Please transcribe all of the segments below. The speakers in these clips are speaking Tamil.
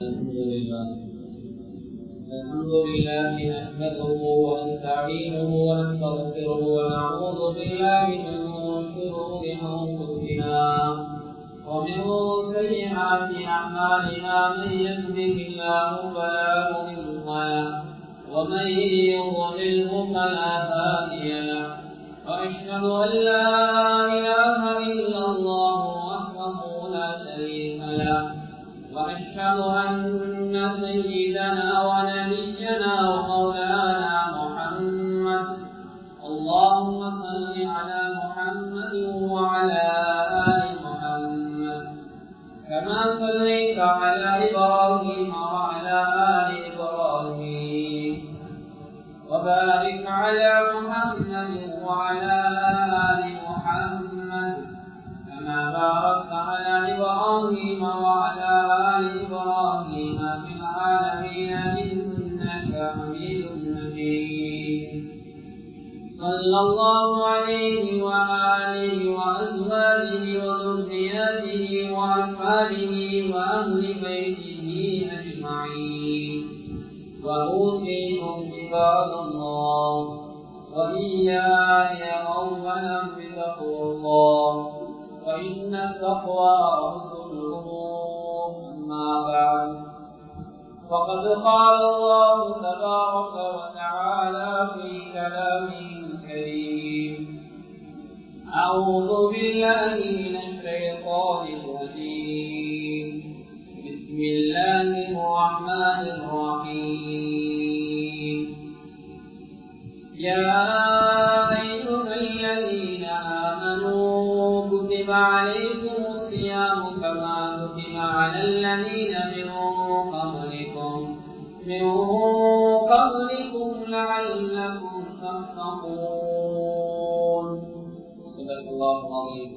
الحمد لله الحمد لله نحمده ونستعينه ونستغفره ونعوذ بالله من شرور انفسنا ومن سيئات اعمالنا من يهده الله فلا مضل له ومن يضلله فلا هادي له واشهد ان لا اله الا الله وحده لا شريك له وأشهد أن سيدنا ونبينا ومولانا محمد اللهم صل على محمد وعلى آل محمد كما صليت على إبراهيم وعلى آل إبراهيم وبارك على محمد وعلى آل محمد كما باركت على إبراهيم وعلى آل إبراهيم في العالمين إنك حميد مجيد صلى الله عليه وآله وأزواجه وذرياته وأصحابه وأهل بيته أجمعين وأوصيكم عباد الله وإياي أولا بتقوى الله فإن التقوى رأس الأمور أما بعد فقد قال الله تبارك وتعالى في كلامه الكريم أعوذ بالله من الشيطان الرجيم بسم الله الرحمن الرحيم يا أيها الذين آمنوا كتب عليكم الصيام كما كتب على الذين من قبلكم من قبلكم لعلكم تتقون صدق الله العظيم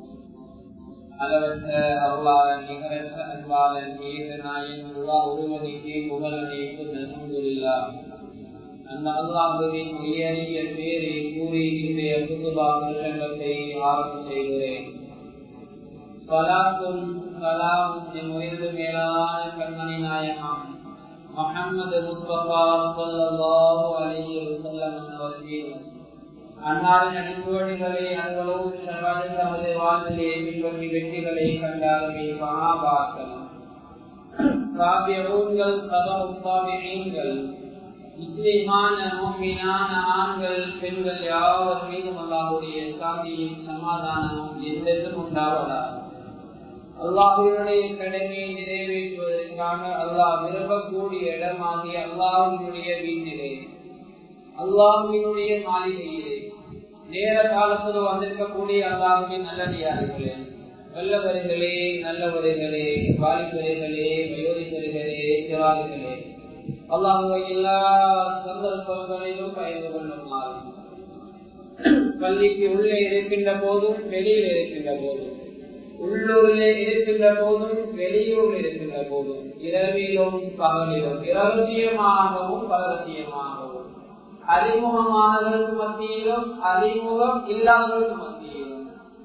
அளவற்ற அருளாளன் நிகரற்ற அன்பாளன் ஏக நாயன் அல்லா ஒருவனுக்கு புகழனைக்கும் அல்ஹம்துலில்லா அந்த அல்லாஹுவின் உயரிய பேரை கூறி இன்றைய புதுபா பிரசங்கத்தை ஆரம்பம் செய்கிறேன் சலாத்தும் சலாம் என் உயர்ந்து மேலான கண்மணி நாயகம் முகமது முஸ்தபா சல்லாஹு அலைஹி வஸல்லம் அவர்கள் அன்னாரின் அடிப்படைகளை அன்பளவும் சர்வாஜன் தமது வாழ்விலே பின்பற்றி வெற்றிகளை கண்டார்கள் மகாபாக்கள் காவியங்கள் சபமுத்தாமியங்கள் முஸ்லிமான மோமினான ஆண்கள் பெண்கள் யாவர் மீதும் அல்லாஹுடைய சாந்தியும் சமாதானமும் எந்தென்றும் உண்டாவதா அல்லாஹுடைய கடமையை நிறைவேற்றுவதற்காக அல்லாஹ் விரும்பக்கூடிய இடமாகிய அல்லாஹுடைய வீட்டிலே அல்லாஹுவினுடைய மாளிகையிலே நேர காலத்தில் வந்திருக்கக்கூடிய அல்லாஹுவின் நல்லடியார்களே வல்லவர்களே நல்லவர்களே வாலிபர்களே வயோதிபர்களே திராவிகளே அல்லாஹுவை எல்லா சந்தர்ப்பங்களிலும் பயந்து கொள்ளுமாறு பள்ளிக்கு உள்ளே இருக்கின்ற போதும் வெளியில் இருக்கின்ற போதும் உள்ளூரிலே இருக்கின்ற போதும் வெளியூரில் இருக்கின்ற போதும் இரவிலும் பகலிலும் இரகசியமாகவும் பரகசியமாகவும் அறிமுகமானவர்களுக்கு மத்தியிலும் அறிமுகம் இல்லாதவர்களுக்கு மத்தியிலும்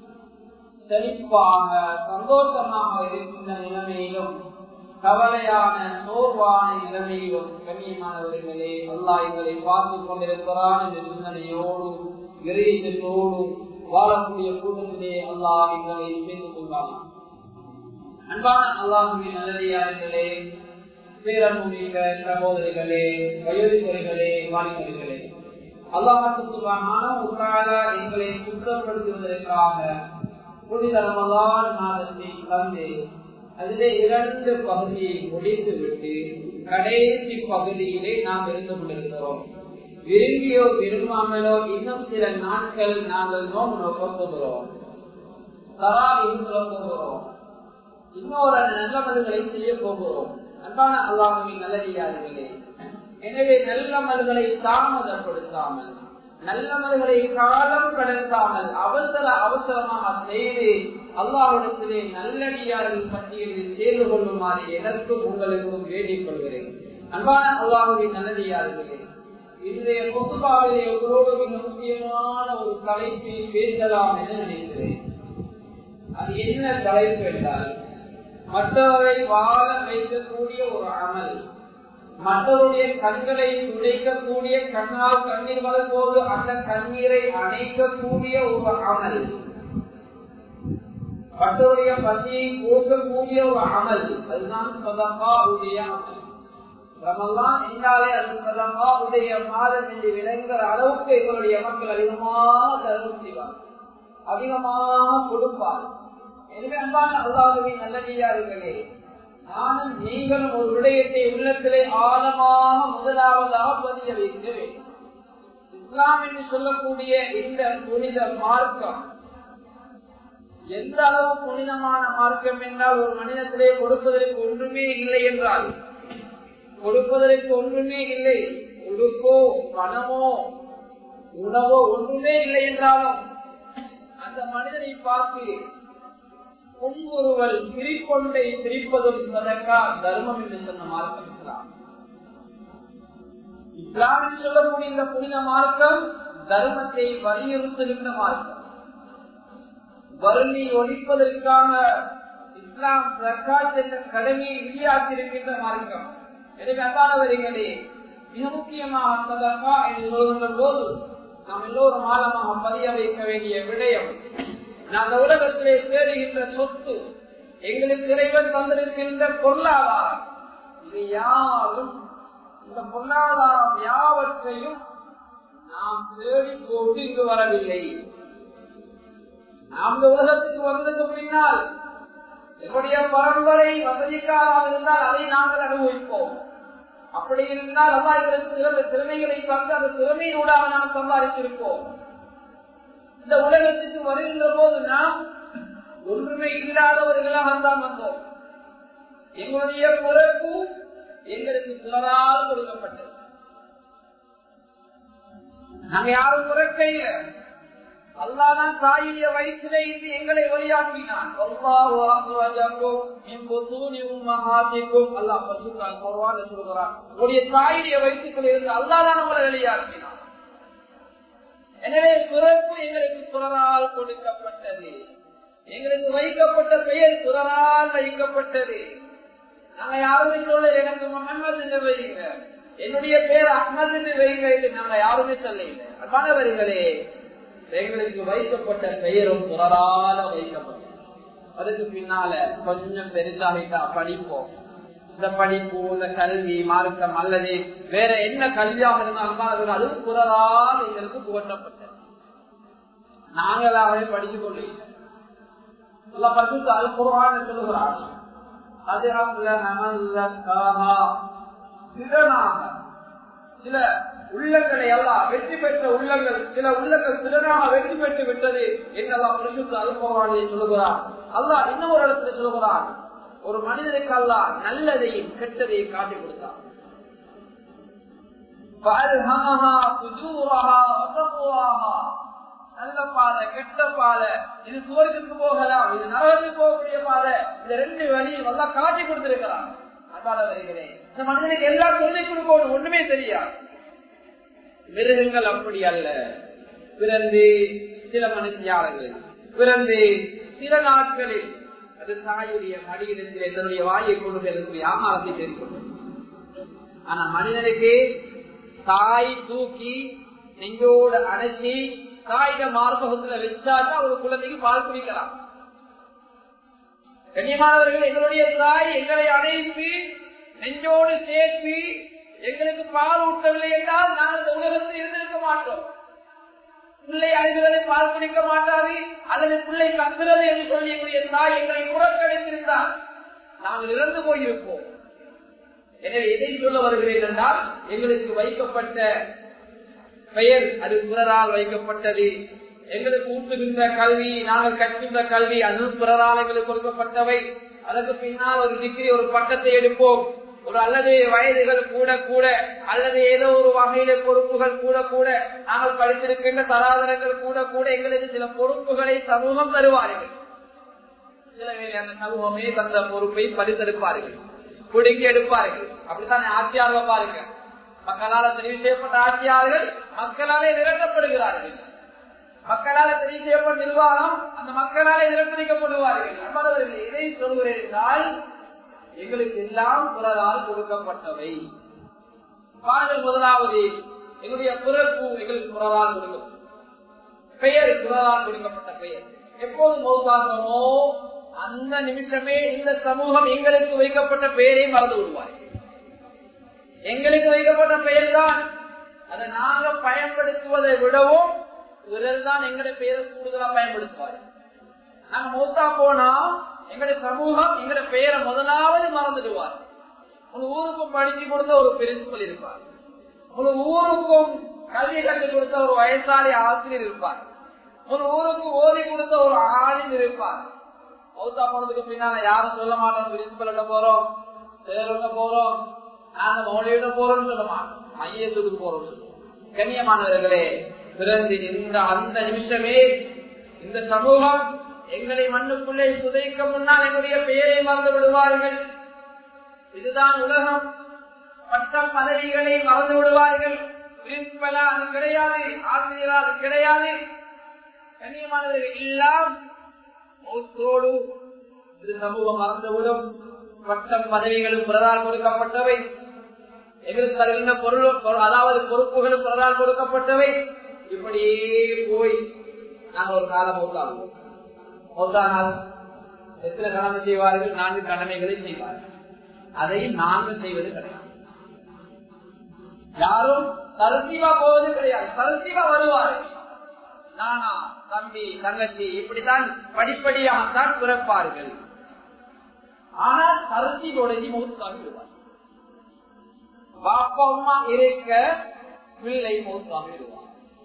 செழிப்பாக சந்தோஷமாக இருக்கின்ற நிலைமையிலும் கவலையான சோர்வான நிலைமையிலும் கண்ணியமானவர்களே அல்லா எங்களை பார்த்துக் கொண்டிருக்கிறான் என்ற சிந்தனையோடும் இறையத்தோடும் வாழக்கூடிய கூட்டத்திலே அல்லாஹ் எங்களை சேர்ந்து கொள்வான் அன்பான அல்லாஹுவின் நல்லதையார்களே பேரன்புமிக்க சகோதரிகளே வயோதிபர்களே வாலிபர்களே அல்லாஹாக்கு சுபான உத்தாலா எங்களை சுத்தப்படுத்துவதற்காக புனித ரமலான் மாதத்தை தந்து அதிலே இரண்டு பகுதியை முடித்துவிட்டு கடைசி பகுதியிலே நாம் இருந்து கொண்டிருக்கிறோம் விரும்பியோ விரும்பாமலோ இன்னும் சில நாட்கள் நாங்கள் நோம்பு நோக்க போகிறோம் தரா சொல்ல போகிறோம் இன்னொரு நல்லமல்களை செய்ய போகிறோம் அன்பான அல்லாஹுவின் நல்லடியார்களே எனவே நல்லமல்களை தாமதப்படுத்தாமல் நல்லமல்களை காலம் கடத்தாமல் அவசர அவசரமாக செய்து அல்லாஹிடத்திலே நல்லடியார்கள் பட்டியலில் சேர்ந்து கொள்ளுமாறு எனக்கும் உங்களுக்கும் வேண்டிக் கொள்கிறேன் அன்பான அல்லாஹுவின் நல்லடியார்களே இன்றைய பொதுபாவிலே உங்களோடு மிக முக்கியமான ஒரு தலைப்பில் பேசலாம் என நினைக்கிறேன் அது என்ன தலைப்பு என்றால் மற்றவரை வாழ வைக்கக்கூடிய ஒரு அமல் மற்றவருடைய கண்களை துடைக்கக்கூடிய கண்ணால் கண்ணீர் வரும்போது அந்த கண்ணீரை அணைக்கக்கூடிய ஒரு அமல் மற்றவருடைய பசியை போக்கக்கூடிய ஒரு அமல் அதுதான் சதகாவுடைய அமல் ரமல்லான் என்றாலே அது சதகாவுடைய மாதம் என்று விளங்குற அளவுக்கு எங்களுடைய மக்கள் அதிகமாக தர்மம் செய்வார் அதிகமாக கொடுப்பார் எனவே அன்பான அல்லாஹுவின் நல்லடியார்களே நானும் நீங்களும் ஒரு விடயத்தை உள்ளத்திலே ஆழமாக முதலாவதாக பதிய வைக்க வேண்டும் இஸ்லாம் என்று சொல்லக்கூடிய இந்த புனித மார்க்கம் எந்த அளவு புனிதமான மார்க்கம் என்றால் ஒரு மனிதத்திலே கொடுப்பதற்கு ஒன்றுமே இல்லை என்றால் கொடுப்பதற்கு ஒன்றுமே இல்லை உடுப்போ பணமோ உணவோ ஒன்றுமே இல்லை என்றாலும் அந்த மனிதனை பார்த்து ஒவ்வொருவர் சிரிப்பொன்றை சிரிப்பதும் சதக்கா தர்மம் என்று சொன்ன மார்க்கம் இஸ்லாம் இஸ்லாம் என்று சொல்லக்கூடிய இந்த புனித மார்க்கம் தர்மத்தை வலியுறுத்துகின்ற மார்க்கம் வறுமை ஒழிப்பதற்காக இஸ்லாம் ஜக்காத் என்ற கடமையை வெளியாக்கியிருக்கின்ற மார்க்கம் எனவே அல்லாதவர்களே மிக முக்கியமாக சதக்கா என்று சொல்கின்ற போது நாம் எல்லோரும் ஆழமாக பதிய வைக்க வேண்டிய விடயம் நாங்கள் உலகத்திலே தேடுகின்ற சொத்து எங்களுக்கு இறைவன் தந்திருக்கின்ற பொருளாதாரம் இது யாரும் இந்த பொருளாதாரம் யாவற்றையும் நாம் தேடி போட்டு இங்கு வரவில்லை நாம் இந்த உலகத்துக்கு வந்ததுக்கு பின்னால் என்னுடைய பரம்பரை வசதிக்காராக இருந்தால் அதை நாங்கள் அனுபவிப்போம் அப்படி இருந்தால் அல்லா எங்களுக்கு சிறந்த திறமைகளை தந்து அந்த திறமையினூடாக நாம் சம்பாதித்திருப்போம் இந்த உலகத்துக்கு வருகின்ற போது நாம் ஒன்றுமே இல்லாதவர்களாக தான் வந்தோம் எங்களுடைய பிறப்பு எங்களுக்கு பிறரால் கொடுக்கப்பட்டது நாங்க யாரும் பிறக்கையில அல்லாதான் தாயுடைய வயிற்றிலே இருந்து எங்களை வழியாக்கினான் உங்களுடைய தாயுடைய வயிற்றுக்குள் இருந்து அல்லாதான் உங்களை வெளியாக்கினான் எனவே பிறப்பு எங்களுக்கு பிறரால் கொடுக்கப்பட்டது எங்களுக்கு வைக்கப்பட்ட பெயர் பிறரால் வைக்கப்பட்டது நாங்க யாருமே சொல்ல எனக்கு முகமது என்று வைங்க என்னுடைய பேர் அஹ்மது என்று வைங்க என்று நாங்க யாருமே சொல்ல அன்பானவர்களே எங்களுக்கு வைக்கப்பட்ட பெயரும் பிறரால வைக்கப்பட்டது அதுக்கு பின்னால கொஞ்சம் பெருசாகிட்டா படிப்போம் இந்த படிப்பு இந்த கல்வி மார்க்கம் அல்லது வேற என்ன கல்வியாக இருந்தாலும் அதுவும் பிறரால் எங்களுக்கு புகட்டப்பட்டது நாங்களாகவே படித்துக் கொள்ளுகிறோம் சொல்லுகிறார் சில உள்ளங்களை எல்லாம் வெற்றி பெற்ற உள்ளங்கள் சில உள்ளங்கள் திறனாக வெற்றி பெற்று விட்டது என்றெல்லாம் பரிசுத்த அல்பவானியை சொல்லுகிறார் அல்லாஹ் இன்னும் ஒரு இடத்துல சொல்லுகிறார் ஒரு மனிதனுக்கு அல்ல நல்லதையும் கெட்டதையும் காட்டி கொடுத்தார் நல்ல பாதை கெட்ட பாதை இது சுவர்க்கு போகலாம் இது நரகத்துக்கு போகக்கூடிய பாதை இந்த ரெண்டு வழி நல்லா காட்டி கொடுத்திருக்கிறார் அதால வருகிறேன் இந்த மனிதனுக்கு எல்லாம் சொல்லிக் கொடுக்கணும் ஒண்ணுமே தெரியாது மிருகங்கள் அப்படி அல்ல பிறந்து சில மனுஷியாளர்கள் பிறந்து சில நாட்களில் அது தாயுடைய மடியிடத்தில் என்னுடைய வாயை கொண்டு போய் ஆகாரத்தை தேடிக்கொண்டது ஆனா மனிதனுக்கு தாய் தூக்கி நெஞ்சோடு அணைச்சி தாயிட மார்பகத்துல வச்சாதான் ஒரு குழந்தைக்கு பால் குடிக்கலாம் கண்ணியமானவர்கள் எங்களுடைய தாய் எங்களை அணைத்து நெஞ்சோடு சேர்த்து எங்களுக்கு பால் ஊட்டவில்லை என்றால் நாங்கள் இந்த உலகத்தில் இருந்திருக்க மாட்டோம் பிள்ளை அழுகிறது பால் குடிக்க மாட்டாது அல்லது பிள்ளை கத்துறது என்று சொல்லக்கூடிய தாய் எங்களை புறக்கணித்திருந்தால் நாங்கள் இறந்து போயிருப்போம் எனவே எதை சொல்ல வருகிறேன் என்றால் எங்களுக்கு வைக்கப்பட்ட பெயர் அது பிறரால் வைக்கப்பட்டது எங்களுக்கு ஊட்டுகின்ற கல்வி நாங்கள் கற்கின்ற கல்வி அது பிறரால் எங்களுக்கு கொடுக்கப்பட்டவை அதற்கு பின்னால் ஒரு டிகிரி ஒரு பட்டத்தை எடுப்போம் ஒரு அல்லது வயதுகள் கூட கூட அல்லது ஏதோ ஒரு வகையில பொறுப்புகள் கூட கூட நாங்கள் படித்திருக்கின்ற தராதரங்கள் கூட கூட எங்களுக்கு சில பொறுப்புகளை சமூகம் தருவார்கள் சில பேர் அந்த சமூகமே தந்த பொறுப்பை பரிசெடுப்பார்கள் குடுக்கி எடுப்பார்கள் அப்படித்தான் ஆட்சியாளர் பாருங்க மக்களால் தெரிவு செய்யப்பட்ட ஆட்சியாளர்கள் மக்களாலே விரட்டப்படுகிறார்கள் மக்களால் தெரிவு செய்யப்பட்ட நிர்வாகம் அந்த மக்களால் நிரப்பணிக்கப்படுவார்கள் அன்பவர்கள் எதை சொல்கிறேன் என்றால் எங்களுக்கு எல்லாம் பிறரால் கொடுக்கப்பட்டவை பாடல் முதலாவது எங்களுடைய பிறப்பு எங்களுக்கு பிறரால் கொடுக்கப்பட்டது பெயர் பிறரால் கொடுக்கப்பட்ட பெயர் எப்போது மௌதாகமோ அந்த நிமிஷமே இந்த சமூகம் எங்களுக்கு வைக்கப்பட்ட பெயரை மறந்து விடுவார்கள் எங்களுக்கு வைக்கப்பட்ட பெயர் தான் அதை நாங்க பயன்படுத்துவதை விடவும் இவர்கள் தான் எங்களுடைய பெயரை கூடுதலா பயன்படுத்துவார் நாங்க மூத்தா போனா எங்களுடைய சமூகம் எங்களுடைய பெயரை முதலாவது மறந்துடுவார் உங்க ஊருக்கும் படிச்சு கொடுத்த ஒரு பிரின்சிபல் இருப்பார் உங்க ஊருக்கும் கல்வி கற்றுக் கொடுத்த ஒரு வயசாளி ஆசிரியர் இருப்பார் ஒரு ஊருக்கு ஓதி கொடுத்த ஒரு ஆளின் இருப்பார் மௌத்தா போனதுக்கு பின்னால யாரும் சொல்ல மாட்டோம் பிரின்சிபல் போறோம் சேருங்க போறோம் நாங்க மௌலியிட போறோம்னு சொல்ல மாட்டோம் மையத்துக்கு போறோம் கண்ணியமானவர்களே பிறந்து இந்த அந்த நிமிஷமே இந்த சமூகம் எங்களை மண்ணுக்குள்ளே புதைக்க முன்னால் எங்களுடைய பெயரை மறந்து விடுவார்கள் இதுதான் உலகம் பட்டம் பதவிகளை மறந்து விடுவார்கள் பிரின்சிபலா அது கிடையாது ஆசிரியரா அது கிடையாது கண்ணியமானவர்கள் எல்லாம் மௌத்தோடு இது சமூகம் மறந்துவிடும் பட்டம் பதவிகளும் பிறதால் கொடுக்கப்பட்டவை எங்களுக்கு தருகின்ற பொருள் அதாவது பொறுப்புகளும் பிறதால் கொடுக்கப்பட்டவை இப்படியே போய் நாங்கள் ஒரு காலம் மௌத்தாகுவோம் மௌத்தானால் எத்தனை கடமை செய்வார்கள் நான்கு கடமைகளை செய்வார்கள் அதை நாங்கள் செய்வது கிடையாது யாரும் தருசீவா போவது கிடையாது தருசீவா வருவார்கள் நானா தம்பி தங்கச்சி இப்படித்தான் படிப்படியாகத்தான் பிறப்பார்கள் ஆனால் தருசி உடஞ்சி மூத்தாகி விடுவார் பாப்பா அம்மா இருக்க பிள்ளை மூத்தாகி விடுவார்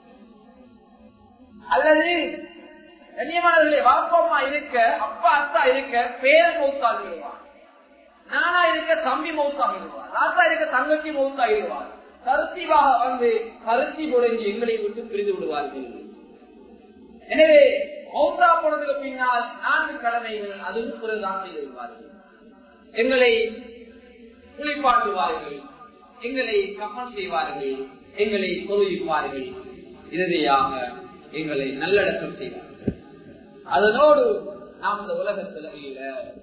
அல்லது கண்ணியமானவர்களே பாப்பா அம்மா இருக்க அப்பா அத்தா இருக்க பேர் மூத்தாகி விடுவார் நானா இருக்க தம்பி மூத்தாகி விடுவார் ராசா இருக்க தங்கச்சி மூத்தாகி விடுவார் கருத்திவாக வந்து கருத்தி உடஞ்சி எங்களை விட்டு பிரிந்து விடுவார்கள் எனவே மௌத்தா போனதுக்கு பின்னால் நான்கு கடமைகள் அதுவும் பிறகுதான் செய்திருப்பார்கள் எங்களை குளிப்பாட்டுவார்கள் எங்களை கப்பல் செய்வார்கள் எங்களை தொழுவிப்பார்கள் இறுதியாக எங்களை நல்லடக்கம் செய்வார்கள் அதனோடு நாம் இந்த உலகத்தில் இல்ல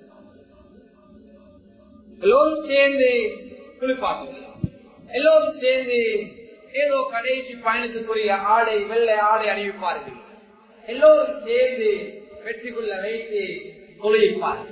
எல்லோரும் சேர்ந்து குளிப்பாட்டுங்கள் எல்லோரும் சேர்ந்து ஏதோ கடைசி பயணத்துக்குரிய ஆடை வெள்ளை ஆடை அணிவிப்பார்கள் எல்லோரும் சேர்ந்து வெற்றிக்குள்ள வைத்து தொழிப்பார்கள்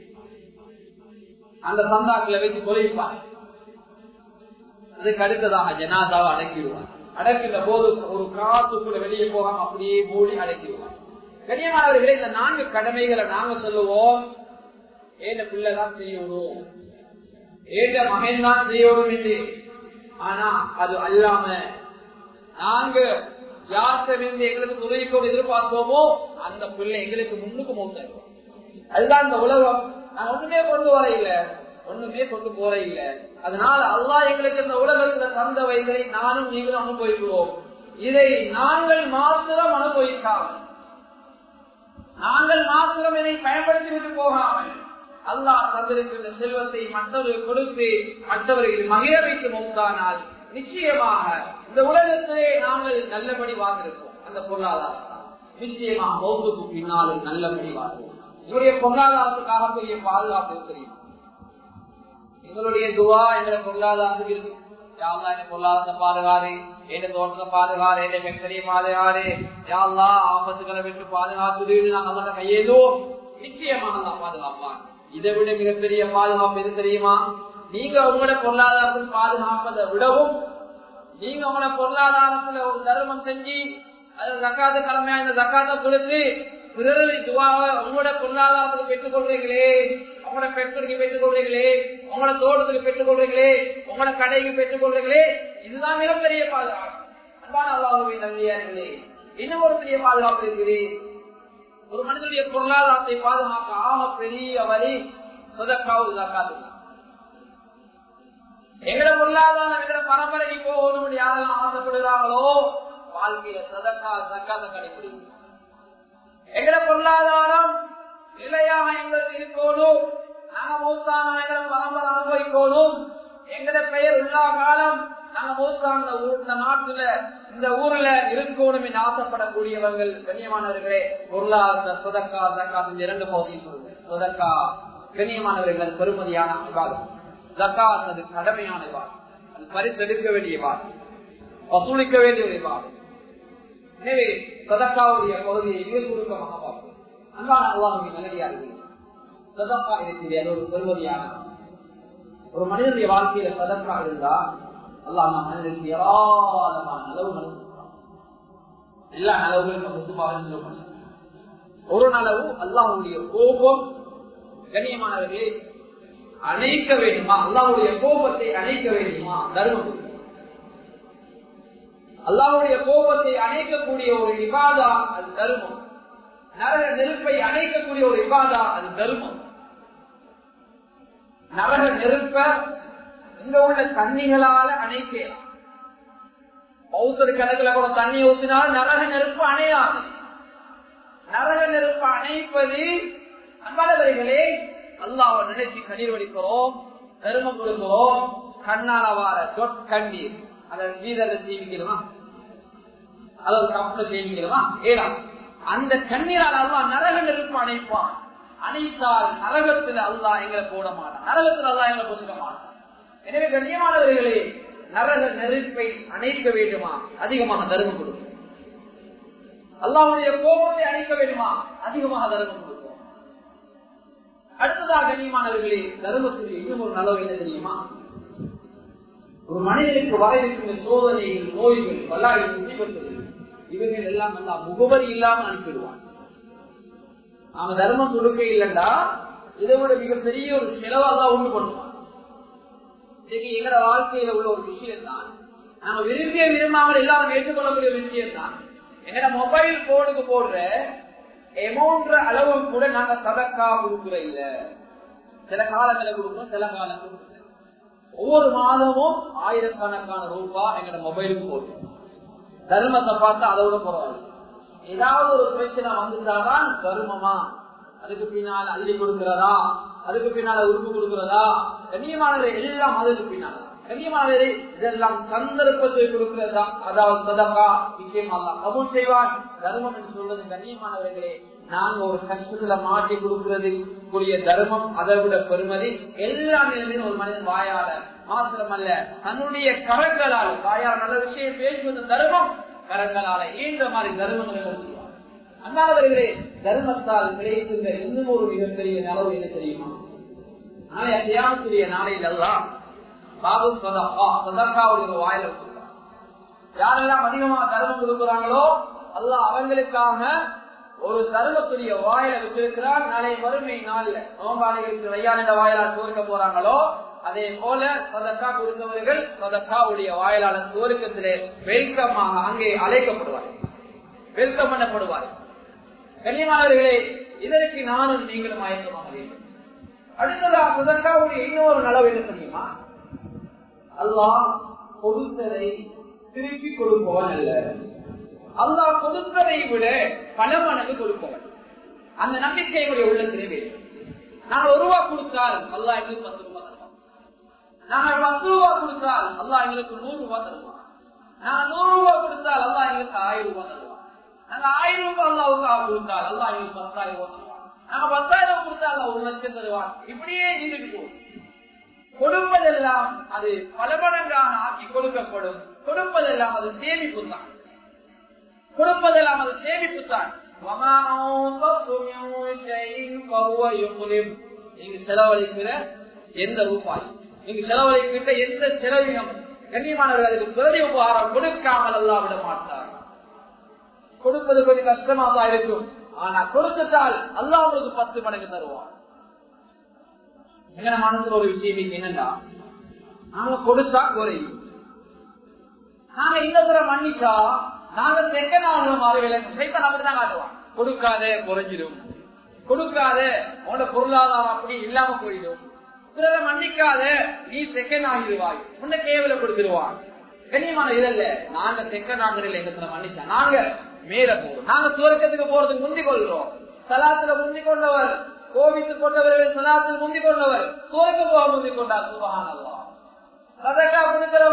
அந்த சந்தாக்களை வைத்து தொழிப்பார் அதுக்கு அடுத்ததாக ஜனாதாவை அடக்கிடுவார் அடக்கின்ற போது ஒரு காத்துக்குள்ள வெளியே போகாம அப்படியே மூடி அடக்கிடுவார் கண்ணியமானவர்களே இந்த நான்கு கடமைகளை நாங்க சொல்லுவோம் ஏன பிள்ளைதான் செய்யணும் ஏந்த மகன் தான் செய்யணும் என்று ஆனா அது அல்லாம நாங்க யார்கிட்ட எங்களுக்கு துறைக்கோடு எதிர்பார்ப்போமோ அந்த பிள்ளை எங்களுக்கு முன்னுக்கு மோத்தாடுவோம் அதுதான் இந்த உலகம் நான் ஒண்ணுமே கொண்டு வர இல்ல ஒண்ணுமே கொண்டு போற இல்ல அதனால அல்லா எங்களுக்கு இந்த உலகத்துல தந்தவைகளை நானும் நீங்களும் அனுபவிக்கிறோம் இதை நாங்கள் மாத்திரம் அனுபவிக்காமல் நாங்கள் மாத்திரம் இதை பயன்படுத்தி விட்டு போகாமல் அல்லாஹ் தந்திருக்கின்ற செல்வத்தை மற்றவர்கள் கொடுத்து மற்றவர்கள் மகிழ வைத்து மௌத்தானால் நிச்சயமாக இந்த உலகத்திலே நாங்கள் நல்லபடி வாழ்ந்திருக்கோம் அந்த பொருளாதாரத்தால் நிச்சயமாக மௌத்துக்கு பின்னாலும் நல்லபடி வாழ்வோம் எங்களுடைய பொருளாதாரத்துக்காக பெரிய பாதுகாப்பு தெரியும் எங்களுடைய துவா எங்களுடைய பொருளாதாரத்துக்கு இருக்கு யாழ்லா என்ன பொருளாதாரத்தை பாதுகாரு என்ன தோட்டத்தை பாதுகாரு என்ன ஃபேக்டரியை பாதுகாரு யாழ்லா ஆபத்துகளை விட்டு பாதுகாத்து நாங்கள் கையேதுவோம் நிச்சயமாக தான் பாதுகாப்பான் இதை விட மிகப்பெரிய பாதுகாப்பு எது தெரியுமா நீங்க உங்களோட பொருளாதாரத்தில் பாதுகாப்பதை விடவும் நீங்க உங்களோட பொருளாதாரத்துல ஒரு தர்மம் செஞ்சு அது ஜக்காத்து கடமையா இந்த ஜக்காத்தை கொடுத்து பிறரை துவாவை உங்களோட பொருளாதாரத்துக்கு பெற்றுக் கொள்றீங்களே உங்களோட பெற்றோருக்கு பெற்றுக் கொள்றீங்களே உங்களோட தோட்டத்துக்கு பெற்றுக் கொள்றீங்களே உங்களோட கடைக்கு பெற்றுக் கொள்றீங்களே இதுதான் மிகப்பெரிய பாதுகாப்பு அன்பான அல்லாஹுவை நன்றியார்களே இன்னும் ஒரு பெரிய பாதுகாப்பு இருக்குது ஒரு மனிதனுடைய பொருளாதாரத்தை பாதுகாக்க ஆக பெரிய வழி சொதக்காவது ஜக்காத்து எங்கட பொருளாதாரம் எங்கட பரம்பரைக்கு போகணும் யாரெல்லாம் ஆசைப்படுகிறாங்களோ வாழ்க்கையில சதக்கா சக்காத கடைபிடிக்கும் எங்கட பொருளாதாரம் நிலையாக எங்களுக்கு இருக்கணும் நாங்க மூத்தான எங்கட பரம்பரை அனுபவிக்கணும் எங்கட பெயர் உள்ளா காலம் நாங்க மூத்தான இந்த நாட்டுல இந்த ஊர்ல இருக்கணும் என்று ஆசைப்படக்கூடியவர்கள் கண்ணியமானவர்களே பொருளாதார சுதக்கா ஜக்காத் இந்த இரண்டு பகுதியும் சொல்லுங்க சுதக்கா கண்ணியமானவர்கள் பெருமதியான விவாதம் ஜக்காத் அது கடமையான விவாதம் அது பரிசெடுக்க வேண்டிய விவாதம் வசூலிக்க வேண்டிய ஒரு விவாதம் எனவே சதக்காவுடைய பகுதியை மிக சுருக்கமாக பார்ப்போம் அன்பான அல்லாஹுவின் நல்லடியார்கள் சதக்கா இருக்கிறது அது ஒரு பெருமதியான ஒரு மனிதனுடைய வாழ்க்கையில சதக்கா இருந்தா அல்லாஹ் மனிதனுக்கு ஏராளமான நலவுகள் எல்லா நலவுகளும் முத்துமாக ஒரு நலவு அல்லாஹுடைய கோபம் கண்ணியமானவர்களே அணைக்க வேண்டுமா அல்லாவுடைய கோபத்தை அணைக்க வேண்டுமா தர்மம் அல்லாவுடைய கோபத்தை அணைக்கக்கூடிய ஒரு இபாதா அது தர்மம் நரக நெருப்பை அணைக்கக்கூடிய ஒரு இபாதா அது தர்மம் நரக நெருப்ப இங்க உள்ள தண்ணிகளால அணைக்கலாம் பௌத்தர் கணக்குல கூட தண்ணி ஊத்தினால் நரக நெருப்பு அணையாது நரக நெருப்பு அணைப்பது அன்பளவர்களே அல்லாவை நினைச்சு கண்ணீர் வடிக்கிறோம் தர்மம் கொடுக்கிறோம் கண்ணால வார தொட் கண்ணீர் அதை வீரரை சேமிக்கணுமா அதை ஒரு கப்பல சேமிக்கணுமா ஏலாம் அந்த கண்ணீரால் அல்லா நரக நெருப்பு அணைப்பான் அணைத்தால் நரகத்தில் அல்லா எங்களை போட மாட்டான் நரகத்தில் அல்லா எங்களை பொசுக்க மாட்டான் எனவே கண்ணியமானவர்களே நரக நெருப்பை அணைக்க வேண்டுமா அதிகமாக தர்மம் கொடுக்கும் அல்லாவுடைய கோபத்தை அணைக்க வேண்டுமா அதிகமாக தர்மம் கொடுக்கும் அடுத்ததாக கண்ணியமானவர்களே தர்மத்துடைய இன்னும் ஒரு நலவு என்ன தெரியுமா ஒரு மனிதனுக்கு வர இருக்கின்ற சோதனைகள் நோய்கள் பல்லாரி முசிபத்துகள் இவர்கள் எல்லாம் நல்லா முகவரி இல்லாம அனுப்பிடுவான் நாம தர்மம் கொடுக்க இல்லைண்டா இதை விட மிகப்பெரிய ஒரு செலவா தான் உண்டு பண்ணுவான் இன்னைக்கு எங்களோட வாழ்க்கையில உள்ள ஒரு விஷயம் தான் நம்ம விரும்பிய விரும்பாமல் எல்லாரும் ஏற்றுக்கொள்ளக்கூடிய விஷயம் தான் எங்கட மொபைல் போனுக்கு போடுற எமௌண்ட் அளவு கூட நாங்க சதக்கா கொடுக்குற இல்ல சில காலங்களை கொடுக்குறோம் சில காலம் கொடுக்குறோம் ஒவ்வொரு மாதமும் ஆயிரக்கணக்கான ரூபாய் எங்கட மொபைலுக்கு போடுறோம் தர்மத்தை பார்த்தா அதோட பரவாயில்ல ஏதாவது ஒரு பிரச்சனை வந்துட்டாதான் தர்மமா அதுக்கு பின்னால அள்ளி கொடுக்கிறதா அதுக்கு பின்னால உறுப்பு கொடுக்கிறதா கண்ணியமானவரை எல்லாம் அதுக்கு பின்னால கண்ணியமானவரை இதெல்லாம் சந்தர்ப்பத்தை கொடுக்கிறதா அதாவது சதக்கா நிச்சயமா கபூல் செய்வான் தர்மம் என்று சொல்றது கண்ணியமானவர்களே நாங்க ஒரு கஷ்டத்துல மாற்றி கொடுக்கிறது கூடிய தர்மம் அதை விட பெருமதி எல்லா நிலைமையும் ஒரு மனிதன் வாயால மாத்திரமல்ல தன்னுடைய கரங்களால் வாயால் நல்ல விஷயம் பேசுவது தர்மம் கரங்களால ஈன்ற மாதிரி தர்மங்கள் அண்ணாவர்களே தர்மத்தால் கிடைக்கின்ற இன்னும் ஒரு மிகப்பெரிய நலவு என்ன தெரியுமா நாளை தியானத்துடைய நாளையில் எல்லாம் பாபு சதக்கா சதக்காவுடைய வாயில யாரெல்லாம் அதிகமாக தர்மம் கொடுக்கிறாங்களோ அல்லாஹ் அவங்களுக்காக ஒரு தர்மத்துடைய வாயில வச்சிருக்கிறார் நாளை வறுமை நாள்ல நோம்பாளிகளுக்கு வையாளிட வாயிலால் சோர்க்க போறாங்களோ அதே போல சதக்கா கொடுத்தவர்கள் சதக்காவுடைய வாயிலாளர் சுவருக்கத்திலே வெல்கமாக அங்கே அழைக்கப்படுவார்கள் வெல்கம் பண்ணப்படுவார்கள் கண்ணியமானவர்களே இதற்கு நானும் நீங்களும் ஆயத்தமாக வேண்டும் அடுத்ததாக சதக்காவுடைய இன்னொரு நலவு என்ன தெரியுமா அல்லாஹ் கொடுத்ததை திருப்பி கொடுப்பவன் அல்ல அல்லாஹ் கொடுத்ததை விட பல மடங்கு கொடுப்பவன் அந்த நம்பிக்கை என்னுடைய உள்ளத்திலே வேண்டும் நாங்கள் ஒரு ரூபா கொடுத்தால் அல்லா எங்களுக்கு பத்து ரூபாய் தருவான் நாங்கள் பத்து ரூபா கொடுத்தால் அல்லா எங்களுக்கு நூறு ரூபாய் தருவான் நாங்கள் நூறு ரூபாய் கொடுத்தால் அல்லா எங்களுக்கு ஆயிரம் ரூபாய் தருவான் நாங்க ஆயிரம் ரூபாய் அல்லாவுக்கு கொடுத்தால் அல்லா எங்களுக்கு பத்தாயிரம் ரூபாய் தருவான் நாங்க பத்தாயிரம் கொடுத்தால் ஒரு லட்சம் தருவான் இப்படியே நீடிட்டு போகும் கொடுப்பதெல்லாம் அது பல மடங்காக ஆக்கி கொடுக்கப்படும் கொடுப்பதெல்லாம் அது சேமிப்பு தான் கொடுப்பதெல்லாம் அது சேமிப்பு தான் நீங்க செலவழிக்கிற எந்த ரூபாய் நீங்க செலவழிக்கின்ற எந்த செலவினம் கண்ணியமானவர்கள் அதுக்கு பிரதி உபகாரம் கொடுக்காமல் எல்லாம் விட மாட்டார் கொடுப்பது கொஞ்சம் கஷ்டமா தான் இருக்கும் ஆனா கொடுத்துட்டால் அல்லா உங்களுக்கு பத்து மடங்கு தருவார் எங்க மனசுல ஒரு விஷயம் என்னண்டா நாங்க கொடுத்தா குறையும் நாங்க இன்னொரு மன்னிச்சா நாங்க செகண்ட் ஆகுற மாதிரி விளக்கும் சைத்தான் அப்படிதான் காட்டுவான் கொடுக்காத குறைஞ்சிடும் கொடுக்காத உன்னோட பொருளாதாரம் அப்படி இல்லாம போயிடும் பிறரை மன்னிக்காத நீ செகண்ட் ஆகிடுவாய் உன்னை கேவல கொடுத்துருவான் கண்ணியமான இதல்ல நாங்க செகண்ட் ஆகுறதுல எங்க மன்னிச்சா நாங்க மேல போறோம் நாங்க சுவர்க்கத்துக்கு போறதுக்கு முந்தி கொள்றோம் சலாத்துல முந்தி கொண்டவர் கோவித்து கொண்டவர்கள் சலாத்தில் முந்தி கொண்டவர் சுவர்க்க போக முந்தி கொண்டார் சுபகான் அல்லா சதக்கா கொடுக்கிறவர்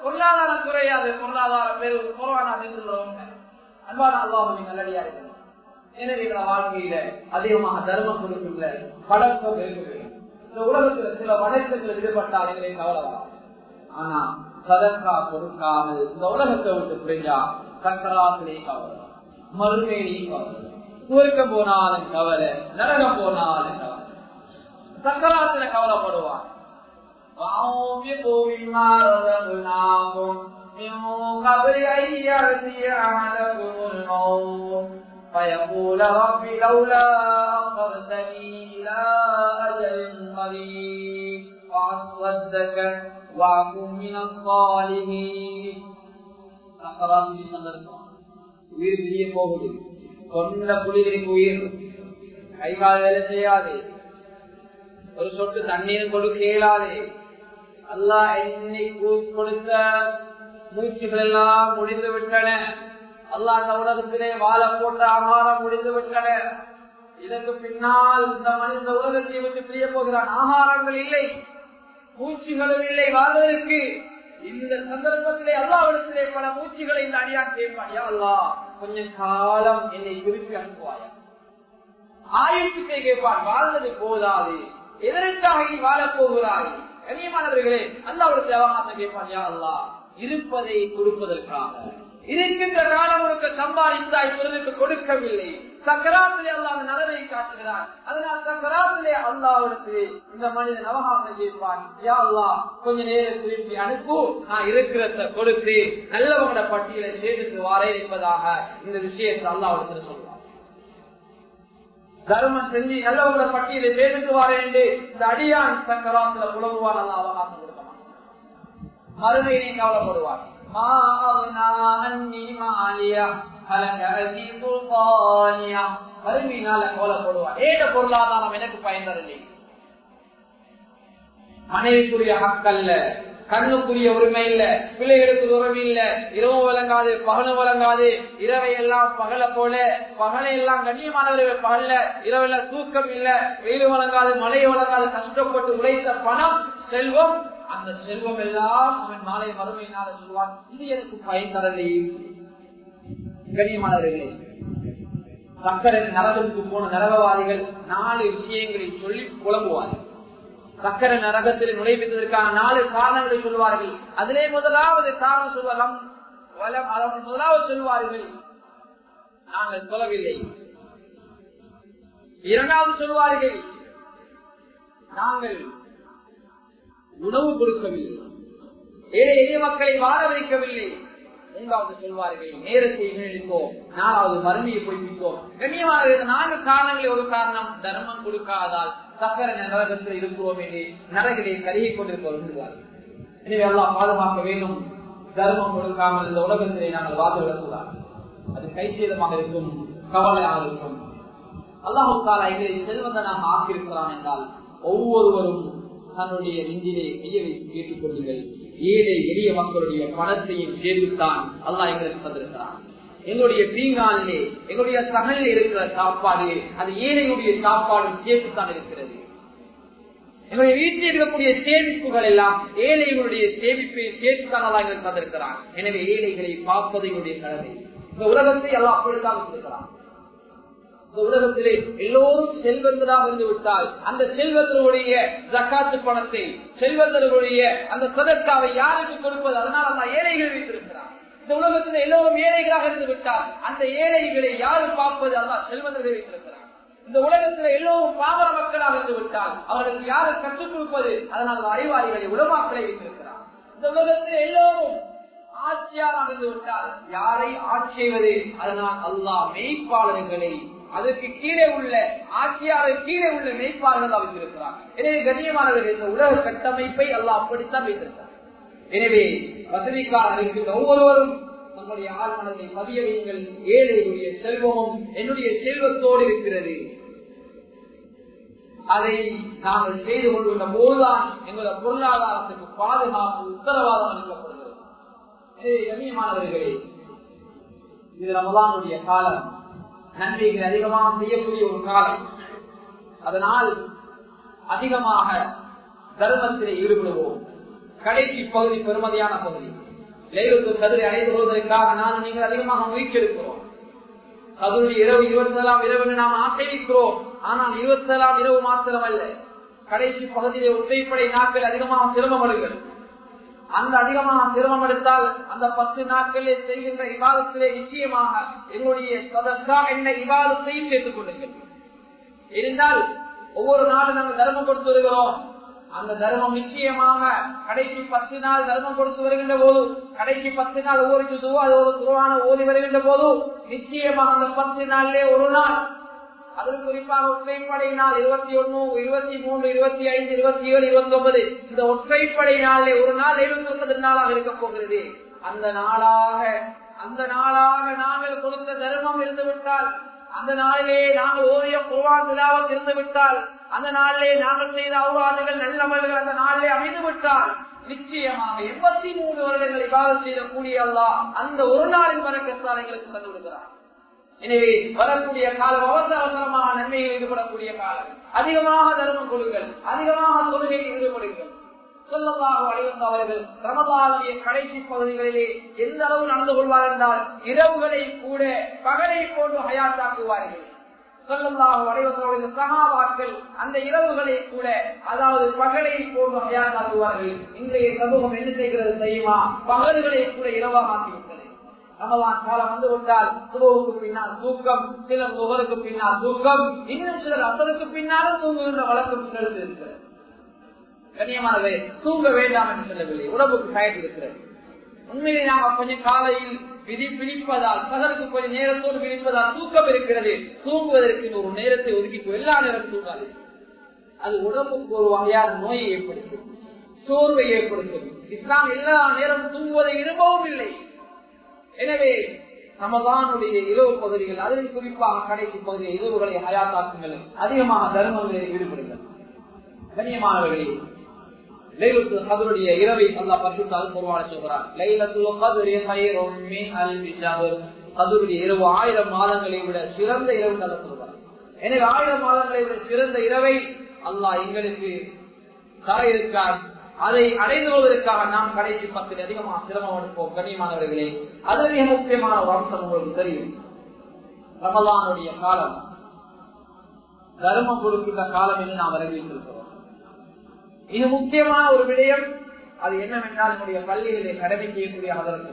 பொருளாதாரம் குறையாது பொருளாதாரம் பெரு குறைவான சொல்றவங்க அன்பான அல்லாஹ் நல்லடியா இருக்கு எனவே எங்கள வாழ்க்கையில அதிகமாக தர்மம் கொடுக்கல பழக்கம் இருக்குது இந்த உலகத்துல சில வணக்கத்தில் ஈடுபட்டால் எங்களை கவலை வராது ஆனா சதக்கா கொடுக்காமல் இந்த உலகத்தை விட்டு புரிஞ்சா சக்கராத்திலே கவலை மறுமையிலையும் கவலை சுவர்க்கம் போனாலும் கவலை நரகம் போனாலும் கவலை சக்கராத்திர கவலைப்படுவான் وأنفقوا مما رزقناكم من قبل أن يأتي أحدكم الموت فيقول رب لولا أخرتني إلى أجل قريب فأصدق وأكن من الصالحين சக்கராத்திரி சந்தர்ப்பம் உயிர் பிரிய போகுது சொன்ன புலிகளுக்கு உயிர் கை கால் வேலை செய்யாது ஒரு சொட்டு தண்ணீர் கொடுக்க இயலாது அல்லா என்னை கொடுத்த முயற்சிகள் எல்லாம் முடிந்து விட்டன அல்லா அந்த உலகத்திலே வாழ போன்ற ஆகாரம் முடிந்து விட்டன இதற்கு பின்னால் இந்த மனித உலகத்தை விட்டு பிரிய போகிறான் ஆகாரங்கள் இல்லை மூச்சுகளும் இல்லை வாழ்வதற்கு இந்த சந்தர்ப்பத்திலே அல்லாவிடத்திலே பல மூச்சுகளை இந்த அடியான் கேட்பான் அல்லா கொஞ்சம் காலம் என்னை திருப்பி அனுப்புவாயா ஆயுட்டுக்கை கேட்பான் வாழ்ந்தது போதாது எதற்காக நீ வாழப் போகிறாய் கண்ணியமானவர்களே அல்லாவிடத்தில் அவகாசம் கேட்பான் யா அல்லா இருப்பதை கொடுப்பதற்காக இருக்கின்ற காலம் உனக்கு சம்பாதித்தாய் பிறருக்கு கொடுக்கவில்லை சக்கராத்திலே அல்லாத நலனை காட்டுகிறான் அதனால் சக்கராத்திலே அல்லாவிடத்திலே இந்த மனிதன் அவகாசம் கேட்பான் யா அல்லா கொஞ்ச நேரம் திருப்பி அனுப்பு நான் இருக்கிறத கொடுத்து நல்லவங்கள பட்டியலை சேர்த்து வாரேன் என்பதாக இந்த விஷயத்தை அல்லாவிடத்தில் சொல்வான் தர்மம் செஞ்சு நல்லவங்கள பட்டியலை சேர்த்து வாரேன் என்று இந்த அடியான் சக்கராத்துல புலம்புவான் அல்ல அவகாசம் கொடுக்க மாட்டான் மறுமையினை கவலைப்படுவான் ما أغنى عني مالية هلك أبي سلطانية மறுமையினால கவலைப்படுவான் ஏத பொருளாதாரம் எனக்கு பயன் தரலை மனைவிக்குரிய ஹக்கல்ல கண்ணுக்குரிய உரிமை இல்ல பிள்ளைகளுக்கு உரிமை இல்ல இரவு வழங்காது பகலும் வழங்காது இரவை எல்லாம் பகல போல பகலை எல்லாம் கண்ணியமானவர்கள் பகல்ல இரவுல தூக்கம் இல்ல வெயில் வழங்காது மழை வழங்காது கஷ்டப்பட்டு உழைத்த பணம் செல்வம் அந்த செல்வம் எல்லாம் அவன் மாலை மறுமையினால சொல்வான் இது எனக்கு பயன் தரலை கண்ணியமானவர்களே சக்கரை நரகத்துக்கு போன நரகவாதிகள் நாலு விஷயங்களை சொல்லி புலம்புவார்கள் சக்கர நரகத்தில் நுழைவித்ததற்கான நாலு காரணங்களை சொல்வார்கள் அதிலே முதலாவது காரணம் சொல்வார்கள் முதலாவது சொல்வார்கள் நாங்கள் சொல்லவில்லை இரண்டாவது சொல்வார்கள் நாங்கள் உணவு கொடுக்கவில்லை ஏழை எளிய மக்களை வாழ வைக்கவில்லை மூன்றாவது சொல்வார்கள் நேரத்தை வீழ்த்தோம் நாலாவது மருமையை பொய்ப்பித்தோம் கண்ணியமாக நான்கு காரணங்களில் ஒரு காரணம் தர்மம் கொடுக்காதால் சக்கர நரகத்தில் இருக்கிறோம் என்று நரகிலே கருகி கொண்டிருப்பவர் எனவே எல்லாம் பாதுகாக்க வேண்டும் தர்மம் கொடுக்காமல் இந்த உலகத்திலே நாங்கள் வாழ்ந்து விடக்கூடாது அது கைசேதமாக இருக்கும் கவலையாக இருக்கும் அல்லாஹுக்கால எங்களை செல்வந்தனாக ஆக்கியிருக்கிறான் என்றால் ஒவ்வொருவரும் தன்னுடைய நெஞ்சிலே கையை வைத்து கேட்டுக் கொள்ளுங்கள் ஏழை எளிய மக்களுடைய பணத்தையும் சேர்த்துத்தான் அல்லாஹ் எங்களுக்கு தந்திருக்கிறான் எங்களுடைய பீங்கானிலே எங்களுடைய சகலில் இருக்கிற சாப்பாடு அது ஏழையுடைய சாப்பாடும் சேர்த்துத்தான் இருக்கிறது எங்களுடைய வீட்டில் இருக்கக்கூடிய சேமிப்புகள் எல்லாம் ஏழைகளுடைய சேமிப்பை சேர்த்துத்தான் அல்லா எங்களுக்கு தந்திருக்கிறான் எனவே ஏழைகளை பார்ப்பது எங்களுடைய கடமை இந்த உலகத்தை எல்லாம் அப்படித்தான் வச்சிருக்கிறான் இந்த உலகத்திலே எல்லோரும் செல்வந்தராக இருந்து விட்டால் அந்த செல்வந்தருடைய ஜக்காத்து பணத்தை செல்வந்தருடைய அந்த சதற்காவை யாருக்கு கொடுப்பது அதனால் அந்த ஏழைகள் வைத்திருக்கிறார் இந்த உலகத்தில் எல்லோரும் ஏழைகளாக இருந்து விட்டால் அந்த ஏழைகளை யாரு பார்ப்பது அதான் செல்வந்தர்கள் வைத்திருக்கிறார் இந்த உலகத்தில் எல்லோரும் பாமர மக்களாக இருந்து விட்டால் அவர்களுக்கு யாரு கற்றுக் கொடுப்பது அதனால் அறிவாளிகளை உலமாக்களை வைத்திருக்கிறார் இந்த உலகத்தில் எல்லோரும் ஆட்சியாளர் இருந்து விட்டால் யாரை ஆட்சி செய்வது அதனால் அல்லாஹ் மெய்ப்பாளர்களை அதற்கு கீழே உள்ள ஆட்சியாளர் கீழே உள்ள மெய்ப்பாளர்கள் வைத்திருக்கிறார் எனவே கண்ணியமானவர்கள் இந்த உலக கட்டமைப்பை அல்லாஹ் அப்படித்தான் வைத்திருக்கிறார் எனவே வசதிக்காரர் இருக்கின்ற ஒவ்வொருவரும் நம்முடைய ஆழ்மனதை பதிய வைங்கள் ஏழையுடைய செல்வமும் என்னுடைய செல்வத்தோடு இருக்கிறது அதை நாங்கள் செய்து கொண்டுள்ள போதுதான் எங்களுடைய பொருளாதாரத்துக்கு பாதுகாப்பு உத்தரவாதம் அளிக்கப்படுகிறது எனவே கண்ணியமானவர்களே இது ரமதானுடைய காலம் நன்மைகள் அதிகமாக செய்யக்கூடிய ஒரு காலம் அதனால் அதிகமாக தர்மத்திலே ஈடுபடுவோம் கடைசி பகுதி பெருமதியான பகுதி லைலத்து கதிரை அடைந்து கொள்வதற்காக நானும் நீங்கள் அதிகமாக முயற்சி எடுக்கிறோம் கதிருடைய இரவு இருபத்தி ஏழாம் இரவு நாம் ஆசைவிக்கிறோம் ஆனால் இருபத்தி ஏழாம் இரவு மாத்திரம் அல்ல கடைசி பகுதியிலே ஒற்றைப்படை நாட்கள் அதிகமாக சிரமப்படுங்கள் அந்த அதிகமாக சிரமம் எடுத்தால் அந்த பத்து நாட்களே செய்கின்ற விவாதத்திலே நிச்சயமாக என்னுடைய சதற்கா என்ன விவாதத்தையும் சேர்த்துக் கொள்ளுங்கள் இருந்தால் ஒவ்வொரு நாளும் நாங்கள் தர்மம் கொடுத்து வருகிறோம் அந்த தர்மம் நிச்சயமாக கடைசி பத்து நாள் தர்மம் கொடுத்து வருகின்ற போது கடைசி பத்து நாள் ஒவ்வொரு ஜுதுவோ அது ஒரு துருவான ஓதி வருகின்ற போது நிச்சயமாக அந்த பத்து நாளிலே ஒரு நாள் அதில் குறிப்பாக ஒற்றைப்படை நாள் இருபத்தி ஒன்னு இருபத்தி மூன்று இருபத்தி ஐந்து இருபத்தி ஏழு இருபத்தி ஒன்பது இந்த ஒற்றைப்படை நாளிலே ஒரு நாள் எழுபத்தி ஒன்பது நாளாக இருக்க போகிறது அந்த நாளாக அந்த நாளாக நாங்கள் கொடுத்த தர்மம் இருந்து விட்டால் அந்த நாளிலே நாங்கள் ஓதிய குர்வான் விழாவத் இருந்து விட்டால் அந்த நாளிலே நாங்கள் செய்த அவுராதுகள் நல்லவர்கள் அந்த நாளிலே அமைந்து விட்டால் நிச்சயமாக எண்பத்தி மூணு வருடங்கள் இவ்வாறு செய்த கூடிய அல்லா அந்த ஒரு நாளின் வரக்கத்தால் எங்களுக்கு தந்து விடுகிறார் எனவே வரக்கூடிய காலம் அவசர அவசரமாக நன்மையில் ஈடுபடக்கூடிய காலம் அதிகமாக தர்மம் கொடுங்கள் அதிகமாக தொழுகையில் ஈடுபடுங்கள் சொல்லல்லாக அழைவந்த அவர்கள் ரமதானுடைய கடைசி பகுதிகளிலே எந்த அளவு நடந்து கொள்வார் என்றால் இரவுகளை கூட பகலை போன்று ஹயாத்தாக்குவார்கள் சொல்லல்லாக அழைவந்தவர்கள் சகாபாக்கள் அந்த இரவுகளை கூட அதாவது பகலை போன்று ஹயாத்தாக்குவார்கள் இன்றைய சமூகம் என்ன செய்கிறது தெரியுமா பகல்களை கூட இரவாக ஆக்கிவிட்டது ரமலான் காலம் வந்து விட்டால் சுபவுக்கு பின்னால் தூக்கம் சிலர் முகருக்கு பின்னால் தூக்கம் இன்னும் சிலர் அசருக்கு பின்னாலும் தூங்குகின்ற வழக்கம் சிலருக்கு இருக்கிறது கண்ணியமானவை தூங்க வேண்டாம் என்று சொல்லவில்லை உடம்புக்கு டயர்ட் இருக்கிறது உண்மையிலே நாம கொஞ்சம் காலையில் விதி பிடிப்பதால் பகலுக்கு கொஞ்சம் நேரத்தோடு பிடிப்பதால் தூக்கம் இருக்கிறது தூங்குவதற்கு ஒரு நேரத்தை ஒதுக்கி எல்லா நேரம் தூங்காது அது உடம்புக்கு ஒரு வகையான நோயை ஏற்படுத்தும் சோர்வை ஏற்படுத்தும் இஸ்லாம் எல்லா நேரம் தூங்குவதை விரும்பவும் இல்லை எனவே ரமதானுடைய இரவு பகுதிகள் அதில் குறிப்பாக கடைசி பகுதியில் இரவுகளை ஹயாத்தாக்குங்கள் அதிகமாக தர்மங்களில் ஈடுபடுங்கள் கண்ணியமானவர்களே லைலத்து கதருடைய இரவை அல்லாஹ் பரிசுத்தால் பொருவான சொல்கிறார் லைலத்துல் கத்ரி கைரும் மின் அல்ஃபி ஷஹர் கதருடைய இரவு ஆயிரம் மாதங்களை விட சிறந்த இரவு நல்ல சொல்கிறார் எனவே ஆயிரம் மாதங்களை விட சிறந்த இரவை அல்லாஹ் எங்களுக்கு தர இருக்கார் அதை அடைந்து கொள்வதற்காக நாம் கடைசி பத்தில் அதிகமாக சிரமம் எடுப்போம் கண்ணியமானவர்களே அது மிக முக்கியமான ஒரு அம்சம் உங்களுக்கு தெரியும் ரமலானுடைய காலம் தர்மம் கொடுக்கின்ற காலம் என்று நாம் அறிவித்திருக்கிறோம் இது முக்கியமான ஒரு விடயம் அது என்னவென்றால் நம்முடைய பள்ளிகளிலே கடமை செய்யக்கூடிய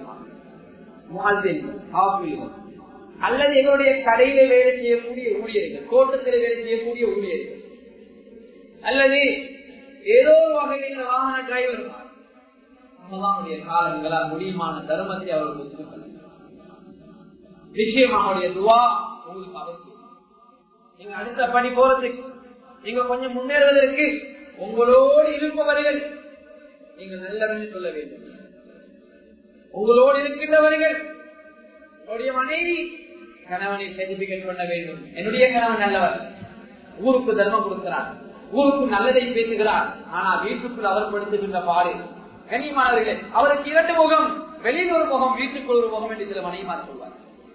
அதற்கு அல்லது எங்களுடைய கடையில வேலை செய்யக்கூடிய ஊழியர்கள் தோட்டத்தில் வேலை செய்யக்கூடிய ஊழியர்கள் அல்லது ஏதோ ஒரு வகையில் இந்த வாகன டிரைவர் ரமதானுடைய காலங்களால் முடியுமான தர்மத்தை அவர்கள் ஒத்துக்கொள்ள நிச்சயமாக அவருடைய துவா உங்களுக்கு அவசியம் நீங்க அடுத்த பணி போறதுக்கு நீங்க கொஞ்சம் முன்னேறுவதற்கு உங்களோடு இருப்பவர்கள் நீங்கள் நல்லவர்கள் சொல்ல வேண்டும் உங்களோடு இருக்கின்றவர்கள் உங்களுடைய மனைவி கணவனை சர்டிபிகேட் பண்ண வேண்டும் என்னுடைய கணவன் நல்லவர் ஊருக்கு தர்மம் கொடுக்கிறார் ஊருக்கு நல்லதை பேசுகிறார் ஆனா வீட்டுக்குள் அவர் படுத்துகின்ற பாடு கனிமானவர்களே அவருக்கு இரண்டு முகம் வெளியில் ஒரு முகம் வீட்டுக்குள் ஒரு முகம் என்று சில மனைவிமார் சொல்வார்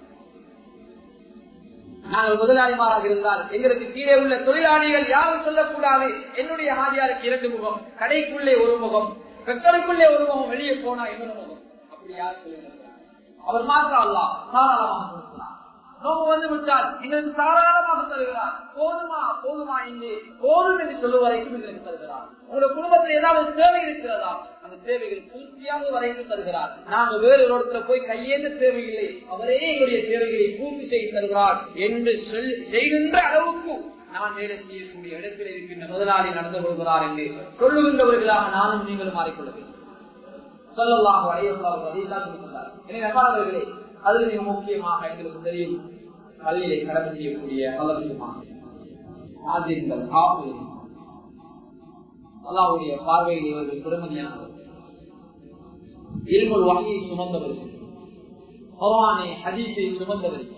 நாங்கள் முதலாளிமாராக இருந்தால் எங்களுக்கு கீழே உள்ள தொழிலாளிகள் யாரும் சொல்லக்கூடாது என்னுடைய ஹாதியாருக்கு இரண்டு முகம் கடைக்குள்ளே ஒரு முகம் பெற்றோருக்குள்ளே ஒரு முகம் வெளியே போனா இன்னொரு முகம் அப்படி யாரும் சொல்லுங்க அவர் மாத்திரம் அல்ல தாராளமாக கொடுக்கிறார் நோம்பு வந்து விட்டால் எங்களுக்கு தாராளமாக தருகிறார் போதுமா போதுமா என்று போதும் என்று சொல்லும் வரைக்கும் எங்களுக்கு தருகிறார் உங்களுடைய குடும்பத்தில் ஏதாவது தேவை இருக்கிறதா அந்த தேவைகள் பூர்த்தியாக வரைக்கும் தருகிறார் நாங்க வேறு ஒரு இடத்துல போய் கையேந்த தேவையில்லை அவரே எங்களுடைய தேவைகளை பூர்த்தி செய்து தருகிறார் என்று சொல் செய்கின்ற அளவுக்கு நான் வேலை செய்யக்கூடிய இடத்தில் இருக்கின்ற முதலாளி நடந்து கொள்கிறார் என்று சொல்லுகின்றவர்களாக நானும் நீங்களும் மாறிக்கொள்ள வேண்டும் சொல்லலாம் அடையலாம் அதைத்தான் சொல்லுகிறார் எனவே நம்பாளர்களே அது மிக முக்கியமாக எங்களுக்கு தெரியும் பள்ளியை கடமை செய்யக்கூடிய அவசியமாக ஆசிரியர்கள் காப்புகள் அல்லாவுடைய பார்வையில் இவர்கள் பெருமதியானவர் இல்முல் வகையை சுமந்தவர்கள் பகவானை ஹதீஸை சுமந்தவர்கள்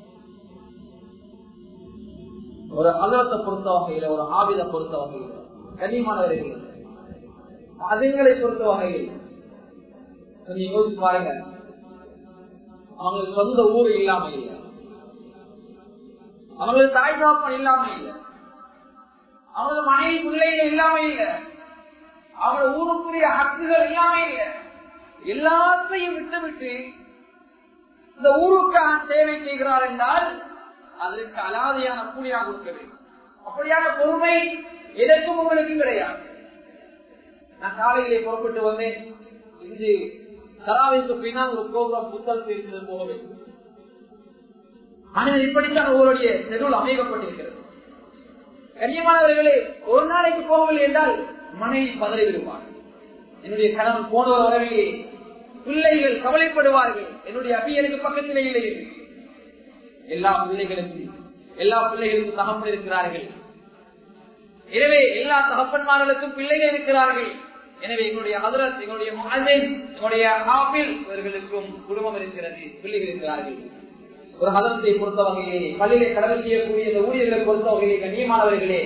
ஒரு அகலத்தை பொறுத்த வகையில் ஒரு ஆவித பொறுத்த வகையில் கனிமானவர்கள் அதுங்களை பொறுத்த வகையில் கொஞ்சம் யோசிச்சு பாருங்க அவங்களுக்கு சொந்த ஊர் இல்லாம இல்லை அவங்களுக்கு தாய் தாப்பன் இல்லாம இல்லை அவங்களுக்கு மனைவி பிள்ளைகள் இல்லாம இல்லை அவங்க ஊருக்குரிய ஹக்குகள் இல்லாம இல்லை எல்லாத்தையும் விட்டுவிட்டு இந்த ஊருக்கான சேவை செய்கிறார் என்றால் அதற்கு அலாதையான கூலியாக கொடுக்க வேண்டும் அப்படியான பொறுமை எதற்கும் உங்களுக்கு கிடையாது நான் காலையிலே புறப்பட்டு வந்தேன் இன்று தராவிற்கு பின்னால் ஒரு ப்ரோக்ராம் புத்தகத்தில் இருந்தது போக வேண்டும் மனிதன் இப்படித்தான் ஒருவருடைய செருள் அமைக்கப்பட்டிருக்கிறது கண்ணியமானவர்களே ஒரு நாளைக்கு போகவில்லை என்றால் மனைவி பதறி விடுவார் என்னுடைய கணவன் போனவர் வரவில்லை பிள்ளைகள் கவலைப்படுவார்கள் என்னுடைய அபியனுக்கு பக்கத்திலே இல்லை என்று. எல்லா பிள்ளைகளுக்கும் எல்லா பிள்ளைகளுக்கும் தகப்பன் இருக்கிறார்கள் எனவே எல்லா தகப்பன்மார்களுக்கும் பிள்ளைகள் இருக்கிறார்கள் எனவே எங்களுடைய ஹதரத் எங்களுடைய மகன் எங்களுடைய ஹாபில் இவர்களுக்கும் குடும்பம் இருக்கிறது பிள்ளைகள் இருக்கிறார்கள் ஒரு ஹதரத்தை பொறுத்த வகையிலே பள்ளியிலே கடமை செய்யக்கூடிய இந்த ஊழியர்களை பொறுத்த வகையிலே கண்ணியமானவர்களே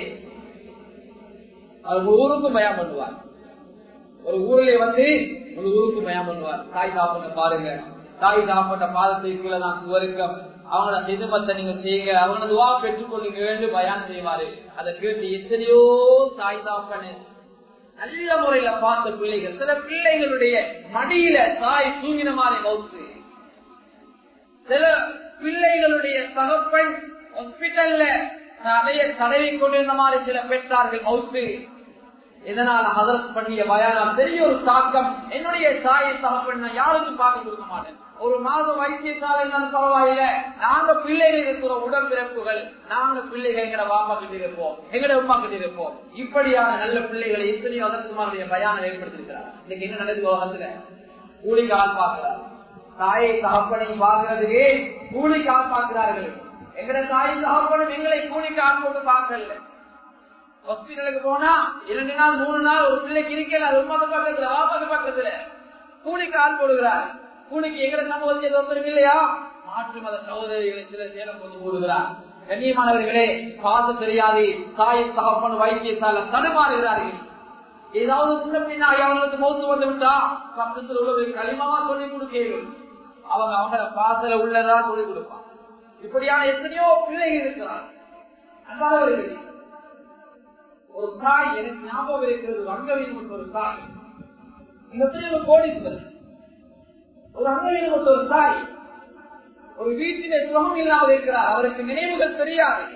அவர் ஒரு ஊருக்கும் பயம் பண்ணுவார் ஒரு ஊரிலே வந்து ஒரு ஊருக்கு பயம் பண்ணுவார் தாய் தாப்பனை பாருங்க தாய் தாப்பட்ட பாதத்தை கீழே நான் சுவருக்கம் அவங்களோட சிதுமத்தை நீங்க செய்யுங்க அவங்களோட துவா பெற்றுக்கொள்ளுங்க வேண்டும் பயான் செய்வாரு அதை கேட்டு எத்தனையோ தாய் தாப்பனு நல்ல முறையில பார்த்த பிள்ளைகள் சில பிள்ளைகளுடைய மடியில தாய் தூங்கின மாதிரி மவுத்து சில பிள்ளைகளுடைய தகப்பன் ஹாஸ்பிட்டல்ல அதைய தடவி கொண்டிருந்த மாதிரி சில பெற்றார்கள் மவுத்து இதனால ஹதரத் பண்ணிய பயானம் பெரிய ஒரு தாக்கம் என்னுடைய தாயை தகப்பன் நான் யாருக்கும் பார்க்க கொடுக்க மாட்டேன் ஒரு மாதம் வைத்தியசாலை இருந்தாலும் பரவாயில்ல நாங்க பிள்ளைகள் இருக்கிற உடம்பிறப்புகள் நாங்க பிள்ளைகள் எங்கட வாப்பா கிட்ட இருப்போம் எங்கட உமா கிட்ட இருப்போம் இப்படியான நல்ல பிள்ளைகளை எத்தனையோ அதற்குமாருடைய பயானம் ஏற்படுத்திருக்கிறார் இன்னைக்கு என்ன நடக்குது உலகத்துல கூலிக்கு ஆள் பார்க்கிறார் தாயை தகப்பனை பார்க்கிறதுக்கே கூலிக்கு ஆள் பார்க்கிறார்கள் எங்கட தாய் தகப்பனும் எங்களை கூலிக்கு ஆள் போட்டு பார்க்கல ஹாஸ்பிட்டலுக்கு போனா இரண்டு நாள் மூணு நாள் ஒரு பிள்ளைக்கு இருக்கல அது உமாக்கு பக்கத்துல வாப்பாக்கு பக்கத்துல கூலிக்கு ஆள் போடுகிறார் கூலிக்கு எங்கட சமூகத்தில் ஒருத்தரும் இல்லையா மாற்று மத சகோதரிகளை சில சேலம் கொண்டு போடுகிறார் கண்ணியமானவர்களே பார்த்து தெரியாது தாய் தகப்பன் வைத்தியசால தடுமாறுகிறார்கள் ஏதாவது முன்ன பின்னா அவங்களுக்கு மௌத்து வந்து விட்டா பக்கத்தில் உள்ளவை களிமமா சொல்லி கொடுக்கணும் அவங்க அவங்கள பாசல உள்ளதா சொல்லிக் கொடுப்பாங்க இப்படியான எத்தனையோ பிள்ளைகள் இருக்கிறார் அன்பானவர்களே ஒரு தாய் எனக்கு ஞாபகம் இருக்கிறது அங்கவீனம் ஒரு தாய் மிகப்பெரிய ஒரு கோடீஸ்வரர் ஒரு அங்கவீனம் ஒரு தாய் ஒரு வீட்டிலே சுகம் இல்லாமல் இருக்கிறார் அவருக்கு நினைவுகள் தெரியாது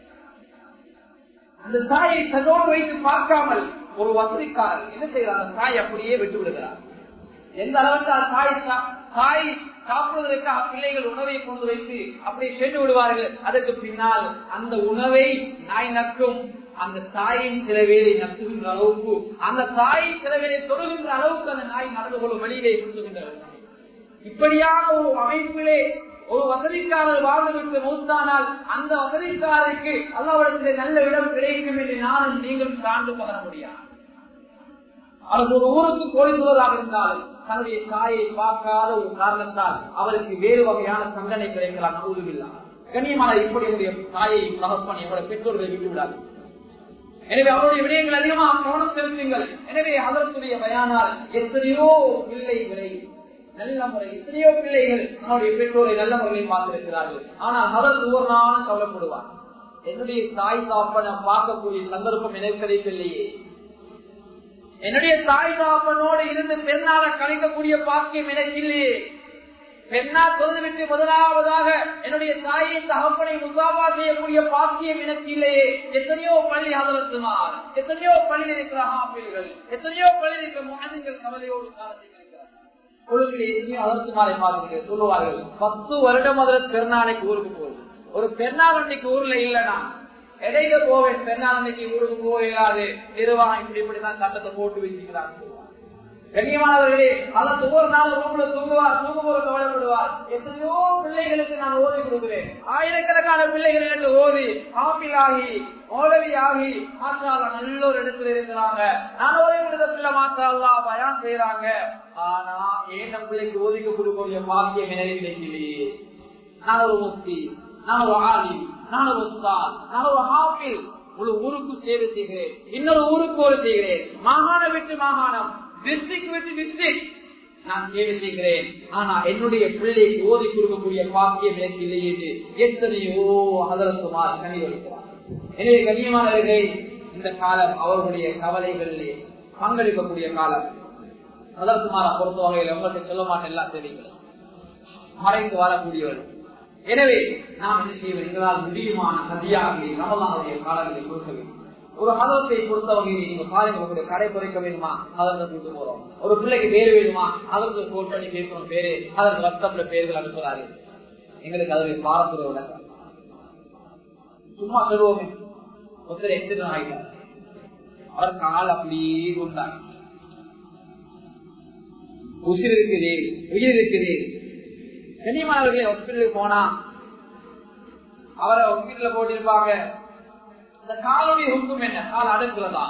அந்த தாயை தன்னோடு வைத்து பார்க்காமல் ஒரு வசதிக்காரர் என்ன செய்யறார் அந்த தாய் அப்படியே விட்டு விடுகிறார் எந்த அளவுக்கு அந்த தாய் சா- தாய் சாப்பிடுவதற்காக பிள்ளைகள் உணவை கொண்டு வைத்து அப்படியே சென்று விடுவார்கள் அதற்கு பின்னால் அந்த உணவை நாய் நக்கும் அந்த தாயின் சில வேலை நக்குகின்ற அளவுக்கு அந்த தாய் சில வேலை தொடுகின்ற அளவுக்கு அந்த நாய் நடந்து கொள்ளும் வெளியிலே சுட்டுகின்றது இப்படியான ஒரு அமைப்பிலே ஒரு வசதிக்காரர் வாழ்ந்துவிட்டு மூத்தானால் அந்த வசதிக்காரருக்கு அல்லாவிடத்திலே நல்ல இடம் கிடைக்கும் என்று நானும் நீங்களும் சார்ந்து பகர முடியாது அவர் ஒரு ஊருக்கு கோரிந்துள்ளதாக இருந்தாலும் தன்னுடைய தாயை பார்க்காத ஒரு காரணத்தால் அவருக்கு வேறு வகையான தண்டனை கிடைக்கலாம் நம்புவதில்லை கண்ணியமான இப்படி தாயை தகப்பன் எவ்வளவு பெற்றோர்களை விட்டு விடாது எனவே அவருடைய விடயங்கள் அதிகமாக கவனம் செலுத்துங்கள் எனவே அதற்குரிய பயானால் எத்தனையோ பிள்ளைகளை நல்ல முறை எத்தனையோ பிள்ளைகள் தன்னுடைய பெற்றோரை நல்ல முறையில் பார்த்திருக்கிறார்கள் ஆனால் அதற்கு ஒரு நாளும் கவலைப்படுவார் என்னுடைய தாய் தாப்பனை பார்க்கக்கூடிய சந்தர்ப்பம் எனக்கு கிடைக்கவில்லையே என்னுடைய தாய் தாப்பனோடு இருந்து பெண்ணால கழிக்கக்கூடிய பாக்கியம் எனக்கு இல்லையே பெண்ணா தொழுதுவிட்டு முதலாவதாக என்னுடைய தாயை தகப்பனை முசாபா செய்யக்கூடிய பாக்கியம் எனக்கு இல்லையே எத்தனையோ பள்ளி அதரத்துமார் எத்தனையோ பள்ளியில் இருக்கிற ஆப்பிள்கள் எத்தனையோ பள்ளியில் இருக்கிற முகங்கள் கவலையோடு காலத்தில் இருக்கிறார்கள் கொழும்பில் எத்தனையோ அதரத்துமாரை பார்த்துட்டு சொல்லுவார்கள் பத்து வருடம் அதில் பெருநாளைக்கு ஊருக்கு போகுது ஒரு பெருநாள் அன்னைக்கு ஊர்ல இல்லைனா இடையில போவேன் பெருநாள் அன்னைக்கு ஊருக்கு போக இயலாது நிர்வாகம் இப்படி இப்படிதான் சட்டத்தை போட்டு வச்சுக்கிறாங்க கண்ணியமானவர்களே அதற்கு ஒவ்வொரு நாள் ரூம்ல தூங்குவார் தூங்கும் போது கவலைப்படுவார் எத்தனையோ பிள்ளைகளுக்கு நான் ஓதி கொடுக்கிறேன் ஆயிரக்கணக்கான பிள்ளைகள் என்று ஓதி ஆப்பிள் ஆகி மௌலவி ஆகி மாற்றால நல்ல ஒரு இடத்துல இருக்கிறாங்க நான் ஓதி கொடுத்த பிள்ளை மாற்றாலா பயான் செய்யறாங்க ஆனா ஏன் பிள்ளைக்கு ஓதிக்க கொடுக்கக்கூடிய பாக்கியம் எனக்கு கிடைக்கலையே நான் ஒரு முக்தி நான் ஒரு ஆலி நான் ஒரு உஸ்தாத், நான் ஒரு ஹாஃபில் ஒரு ஊருக்கு சேவை செய்கிறேன் இன்னொரு ஊருக்கு ஒரு செய்கிறேன் மாகாணம் விட்டு மாகாணம் டிஸ்ட்ரிக்ட் விட்டு டிஸ்ட்ரிக்ட் நான் சேவை செய்கிறேன் ஆனா என்னுடைய பிள்ளைக்கு ஓதி கொடுக்கக்கூடிய பாக்கியம் எனக்கு இல்லை என்று எத்தனையோ அதரத்துமார் கனிவளிக்கிறார் எனவே கண்ணியமானவர்களே இந்த காலம் அவர்களுடைய கவலைகளிலே பங்களிக்கக்கூடிய காலம் அதற்குமார பொறுத்த வகையில் உங்களுக்கு சொல்ல மாட்டேன் எல்லாம் தெரியுங்களா மறைந்து வாழக்கூடியவர்கள் எனவே நாம் என்ன செய்ய எங்களால் முடியுமான சதியாக ரமலானுடைய காலங்களை கொடுக்க வேண்டும் ஒரு மதத்தை பொறுத்த வகையில் நீங்க பாருங்க உங்களுடைய கடை குறைக்க வேணுமா அதற்கு கூட்டு போறோம் ஒரு பிள்ளைக்கு பேர் வேணுமா அதற்கு போன் பண்ணி கேட்கணும் பேரு அதற்கு வாட்ஸ்அப்ல பேர்கள் அனுப்புறாரு எங்களுக்கு அதனுடைய பாரம்பரிய விளக்கம் சும்மா சொல்லுவோமே ஒருத்தர் எக்ஸிடென்ட் ஆகிட்டார் அவர் கால் அப்படியே கொண்டார் உசிர் இருக்குது உயிர் இருக்குது கண்ணியமானவர்களே ஹாஸ்பிட்டலுக்கு போனா அவரை ஹாஸ்பிட்டல போட்டிருப்பாங்க இந்த காலுடைய ஹுக்கும் என்ன கால் அடுக்குறதா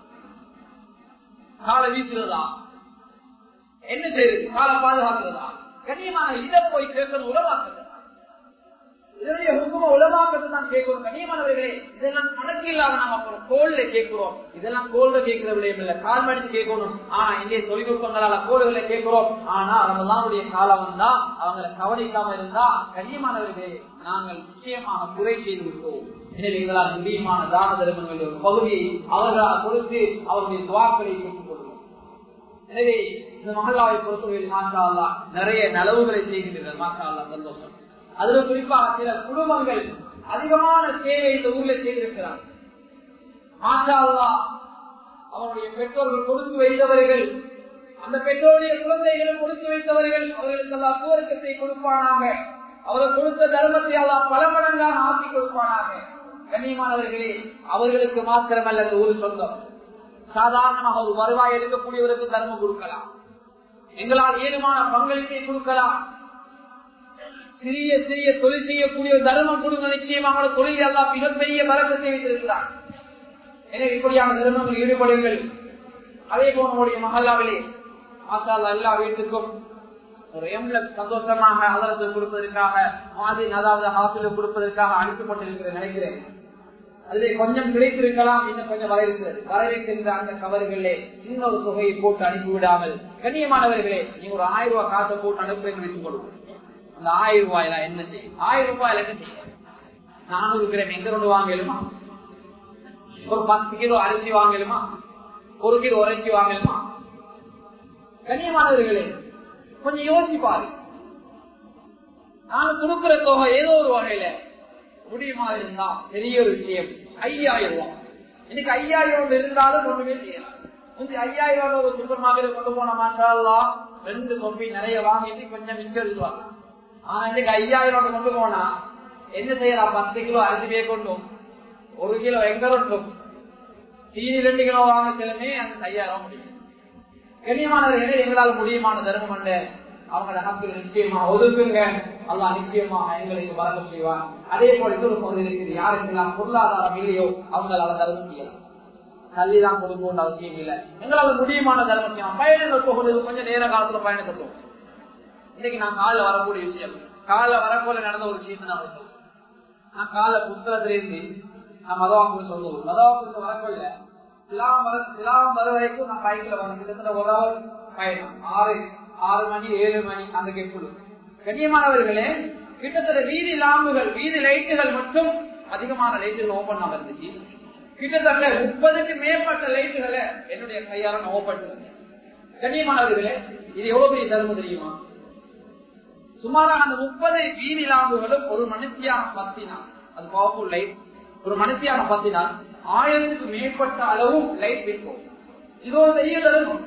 காலை வீசுறதா என்ன செய்யுது காலை பாதுகாக்கிறதா கண்ணியமான இதை போய் கேட்கறது உலகாக்குறது இதனுடைய ஹுக்கும உலகாக்கிறது தான் கேட்கிறோம் கண்ணியமானவர்களே இதெல்லாம் கணக்கு இல்லாம நாம கோல்ல கேட்கிறோம் இதெல்லாம் கோல்ல கேட்கிற விடயம் இல்ல கால் மடிச்சு கேட்கணும் ஆனா இந்திய தொழில்நுட்பங்களால கோடுகளை கேட்கிறோம் ஆனா ரமதானுடைய காலம் வந்தா அவங்களை கவனிக்காம இருந்தா கண்ணியமானவர்களே நாங்கள் நிச்சயமாக குறை செய்து விட்டோம் எனவே எங்களால் முடியுமான தான தர்மங்களுடைய ஒரு பகுதியை அவர்களால் கொடுத்து அவருடைய துவாக்களை பெற்றுக் கொள்வோம் எனவே இந்த மகளாவை பொறுத்தவரையில் மாஷா அல்லா நிறைய நலவுகளை செய்கின்றனர் மாஷா அல்லா சந்தோஷம் அதுல குறிப்பாக சில குடும்பங்கள் அதிகமான சேவை இந்த ஊர்ல செய்திருக்கிறார் மாஷா அல்லா அவருடைய பெற்றோர்கள் கொடுத்து வைத்தவர்கள் அந்த பெற்றோருடைய குழந்தைகளும் கொடுத்து வைத்தவர்கள் அவர்களுக்கு எல்லா சுவர்க்கத்தை கொடுப்பானாக அவர்கள் கொடுத்த தர்மத்தை எல்லாம் பல மடங்காக ஆக்கி கொடுப்பானாக கண்ணியமானவர்களே அவர்களுக்கு மாத்திரமல்ல அந்த ஊர் சொந்தம் சாதாரணமாக ஒரு வருவாய் எடுக்கக்கூடியவருக்கு தர்மம் கொடுக்கலாம் எங்களால் ஏதுமான பங்களிப்பை கொடுக்கலாம் சிறிய சிறிய தொழில் செய்யக்கூடிய தர்மம் கொடுங்க நிச்சயமாக தொழில் எல்லாம் மிகப்பெரிய வரக்கத்தை வைத்திருக்கிறார் எனவே இப்படியான தர்மங்கள் ஈடுபடுங்கள் அதே போல நம்முடைய மகல்லாவிலே மாசாலா எல்லா வீட்டுக்கும் ஒரு எம்லம் சந்தோஷமாக அதரத்தை கொடுப்பதற்காக மாதின் அதாவது ஹாஸ்டலுக்கு கொடுப்பதற்காக அனுப்பப்பட்டிருக்கிற நினைக்கிறேன் அதிலே கொஞ்சம் கிடைத்திருக்கலாம் இன்னும் கொஞ்சம் வர இருக்கிறது வரவேற்கின்ற அந்த கவர்களே இன்னொரு தொகையை போட்டு அனுப்பிவிடாமல் கண்ணியமானவர்களே நீங்க ஒரு ஆயிரம் ரூபாய் காசை போட்டு அனுப்புறேன்னு வைத்துக் கொள்வோம் அந்த ஆயிரம் ரூபாயில என்ன செய்யும் ஆயிரம் ரூபாயில என்ன செய்யும் நானூறு கிராம் எங்க கொண்டு வாங்கலுமா ஒரு பத்து கிலோ அரிசி வாங்கலுமா ஒரு கிலோ உரைச்சி வாங்கலுமா கண்ணியமானவர்களே கொஞ்சம் யோசிப்பாரு நாங்க கொடுக்கிற தொகை ஏதோ ஒரு வகையில முடியுமா இருந்தா பெரிய ஒரு விஷயம் ஐயாயிரம் ரூபாய் இன்னைக்கு ஐயாயிரம் இருந்தாலும் ஒண்ணுமே செய்யலாம் கொஞ்சம் ஐயாயிரம் ரூபாய் ஒரு சூப்பர் மார்க்கெட் கொண்டு போன மாட்டாலாம் ரெண்டு கொப்பி நிறைய வாங்கிட்டு கொஞ்சம் மிச்சம் எழுதுவாங்க ஆனா இன்னைக்கு ஐயாயிரம் ரூபாய் கொண்டு போனா என்ன செய்யலாம் பத்து கிலோ அரிசி பே கொண்டும் ஒரு கிலோ எங்க ரெண்டும் தீனி ரெண்டு கிலோ வாங்க செல்லுமே அந்த ஐயாயிரம் முடியும் கண்ணியமானவர்களே எங்களால் முடியுமான தர்மம் அல்ல அவங்களோட ஹக்கில் நிச்சயமா ஒதுக்குங்க அல்லா நிச்சயமா எங்களுக்கு வழங்க செய்வான் அதே போல இன்னொரு பகுதி இருக்குது யாருக்கெல்லாம் பொருளாதாரம் இல்லையோ அவங்களால தர்மம் செய்யலாம் கல்விதான் கொடுக்கணும் அவசியம் இல்லை எங்களால் முடியுமான தர்மம் செய்யலாம் பயணங்கள் போகிறது கொஞ்சம் நேர காலத்துல பயணப்பட்டோம் இன்னைக்கு நான் காலைல வரக்கூடிய விஷயம் காலைல வரப்போல நடந்த ஒரு விஷயத்தை நான் சொல்றேன் நான் காலை புத்தகத்திலிருந்து நான் மதவாக்கு சொல்லுவோம் மதவாக்கு வரப்போல சிலாம் வர சிலாம் வர வரைக்கும் நான் பைக்ல வரேன் கிட்டத்தட்ட ஒரு ஹவர் பயணம் ஆறு ஆறு மணி ஏழு மணி அந்த கெப்புடு கண்ணியமானவர்களே கிட்டத்தட்ட வீதி லாம்புகள் வீதி லைட்டுகள் மட்டும் அதிகமான லைட்டுகள் ஓபன் ஆக இருந்துச்சு கிட்டத்தட்ட முப்பதுக்கு மேற்பட்ட லைட்டுகளை என்னுடைய கையால நான் ஓபன் பண்ணேன் கண்ணியமானவர்களே இது எவ்வளவு பெரிய தர்மம் தெரியுமா சுமாராக அந்த முப்பது வீதி லாம்புகளும் ஒரு மனுஷியான பத்தினா அது பவர்ஃபுல் லைட் ஒரு மனுஷியான பத்தினா ஆயிரத்துக்கு மேற்பட்ட அளவும் லைட் விற்கும் இது ஒரு பெரிய தர்மம்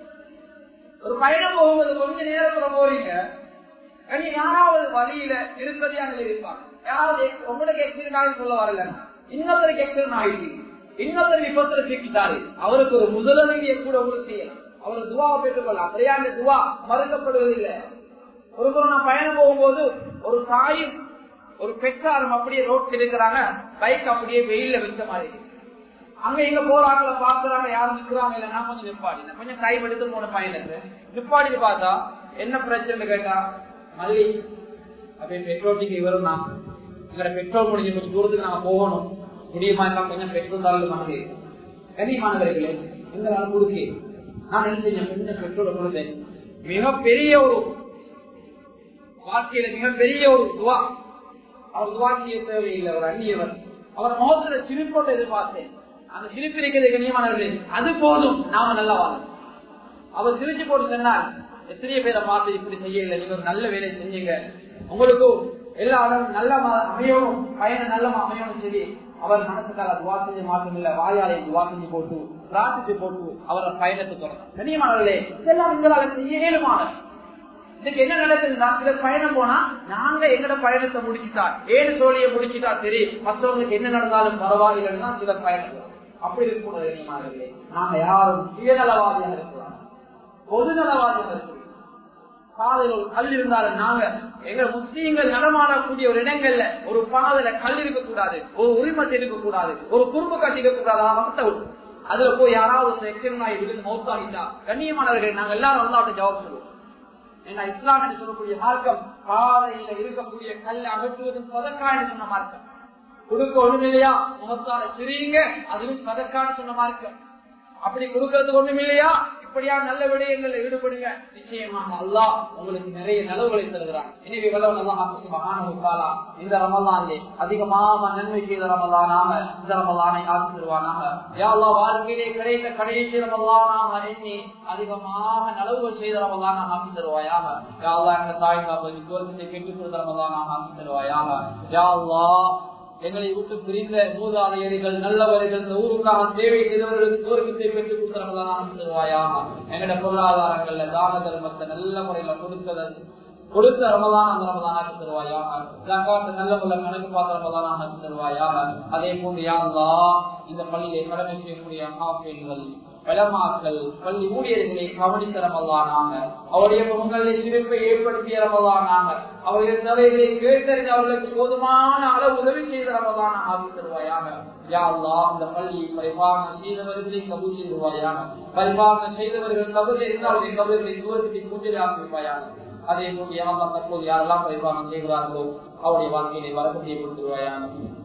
ஒரு பயணம் போகும்போது கொஞ்ச நேரத்துல போறீங்க கனி யாராவது வழியில நிருப்பதியாக இருப்பாங்க யாராவது உங்களுக்கு எக்ஸிடென்ட் சொல்ல வரல இன்னொருத்தருக்கு எக்ஸிடென்ட் ஆயிடுச்சு இன்னொருத்தர் விபத்துல சிக்கிட்டாரு அவருக்கு ஒரு முதலுதவியை கூட உங்களுக்கு செய்யலாம் அவருக்கு துவாவை பெற்றுக்கொள்ளலாம் அப்படியே அந்த துவா மறுக்கப்படுவதில்லை ஒரு முறை நான் பயணம் போகும்போது ஒரு தாயும் ஒரு பெற்றாரும் அப்படியே ரோட் இருக்கிறாங்க பைக் அப்படியே வெயில்ல வச்ச மாதிரி அங்க இங்க போறாங்கள பாக்குறாங்க யாரும் நிக்கிறாங்க இல்ல நான் கொஞ்சம் நிப்பாடி கொஞ்சம் டைம் எடுத்து போன பயணத்து நிப்பாடி பார்த்தா என்ன பிரச்சனை கேட்டா மல்லி அப்படியே பெட்ரோல் இவரும் நான் எங்களோட பெட்ரோல் முடிஞ்சு கொஞ்சம் தூரத்துக்கு நாங்க போகணும் முடியுமா இருந்தா கொஞ்சம் பெட்ரோல் தரல மனது கனிமானவர்களே எங்களால் கொடுக்க நான் என்ன செஞ்சேன் கொஞ்சம் பெட்ரோல் கொடுத்தேன் மிகப்பெரிய ஒரு வாழ்க்கையில மிகப்பெரிய ஒரு துவா அவர் துவா செய்ய தேவையில்லை அவர் அந்நியவர் அவர் முகத்துல சிரிப்போட்டு எதிர்பார்த்தேன் அந்த சிரிப்பு இருக்கிறது கண்ணியமானவர்களே அது போதும் நாம நல்லா வாழணும் அவர் சிரிச்சு போட்டு சொன்னார் எத்தனையோ பேரை பார்த்து இப்படி செய்யல நீங்க ஒரு நல்ல வேலையை செஞ்சீங்க உங்களுக்கு எல்லா இடம் நல்ல ம- அமையணும் பயணம் நல்ல அமையணும் சரி அவர் மனசுக்காக துவா செஞ்சு மாற்றம் இல்ல வாயாலை துவா செஞ்சு போட்டு பிரார்த்திச்சு போட்டு அவரை பயணத்தை தொடரும் கண்ணியமானவர்களே இதெல்லாம் எங்களால செய்ய இயலுமானது இதுக்கு என்ன நடக்குதுன்னா சில பயணம் போனா நாங்க எங்கட பயணத்தை முடிச்சுட்டா ஏழு சோழியை முடிச்சுட்டா சரி மற்றவங்களுக்கு என்ன நடந்தாலும் பரவாயில்லைன்னா சில பயணம் அப்படி இருக்கக்கூடாது கண்ணியமானவர்களே நாங்க யாரும் சுயநலவாதியாக இருக்கக்கூடாது பொதுநலவாதியாக இருக்கக்கூடாது பாதையில் ஒரு கல் இருந்தாலும் நாங்க எங்க முஸ்லீம்கள் நடமாடக்கூடிய ஒரு இடங்கள்ல ஒரு பாதையில கல் இருக்கக்கூடாது ஒரு உரிமத்தை இருக்கக்கூடாது ஒரு குறும்பு கட்டி இருக்கக்கூடாது அவத்தை விட்டு அதுல போய் யாராவது எக்ஸிடென்ட் விழுந்து மௌத்தாகிட்டா கண்ணியமானவர்கள் நாங்க எல்லாரும் அல்லாட்ட ஜவாப் சொல்லுவோம் ஏன்னா இஸ்லாம் என்று சொல்லக்கூடிய மார்க்கம் பாதையில இருக்கக்கூடிய கல் அகற்றுவதும் சதக்கான்னு சொன்ன மார்க்கம் கொடுக்க ஒண்ணும் இல்லையா முகத்தால சிரியுங்க அதுவும் சதக்கான்னு சொன்ன மார்க்கம் அப்படி கொடுக்கறதுக்கு ஒண்ணும் இல்லையா இப்படியா நல்ல விடயங்கள்ல ஈடுபடுங்க நிச்சயமாக அல்லாஹ் உங்களுக்கு நிறைய நலவுகளை தருகிறான் எனவே வல்லவன் அல்லாஹ் சுபஹானஹு இந்த ரமலானிலே அதிகமாக நன்மை செய்த ரமலானாக இந்த ரமலானை ஆக்கி தருவானாக யா அல்லாஹ் வாழ்க்கையிலே கிடைத்த கடைசி ரமலானாக எண்ணி அதிகமாக நலவுகள் செய்த ரமலானாக ஆக்கி தருவாயாக யா அல்லாஹ் எங்க தாய் பாப்பா சுவர்க்கத்தை பெற்றுக் கொடுத்த ரமலானாக ஆக்கி தருவாயாக யா அல்லாஹ் எங்களை விட்டு பிரிந்த மூதாதையர்கள் நல்லவர்கள் இந்த ஊருக்காக சேவை செய்தவர்களுக்கு சுவர்க்கத்தை பெற்றுக் கொடுத்தவர்களாக தருவாயாக எங்களுடைய பொருளாதாரங்கள்ல தான தர்மத்தை நல்ல முறையில கொடுத்தது கொடுத்த ரமதான் அந்த ரமதான் ஆக்கி தருவாயாக ஜக்காத்து நல்ல முறை கணக்கு பார்த்த ரமதான் ஆக்கி தருவாயாக அதே போன்று யாருலா இந்த பள்ளியை கடமை செய்யக்கூடிய காப்பீடுகள் வளமாக்கல் பள்ளி ஊழியர்களை கவனித்த ரமலானாங்க அவருடைய முகங்களில் சிரிப்பை ஏற்படுத்திய ரமலானாங்க அவருடைய தேவைகளை கேட்டறிந்து அவர்களுக்கு போதுமான அளவு உதவி செய்த ரமலான ஆகி தருவாயாக யா அல்லாஹ் இந்த பள்ளி பரிபாலனை செய்தவர்களை கபூல் செய்துவாயாக பரிபாலனை செய்தவர்கள் கபூல் இருந்தால் அவருடைய கபூர்களை தூரத்துக்கு கூட்டில் ஆக்கிவிப்பாயாக அதே போன்று யாரெல்லாம் தற்போது யாரெல்லாம் பரிபாலனை செய்கிறார்களோ அவருடைய வாழ்க்கையை வரக்கத்தை கொடுத்துருவாயாக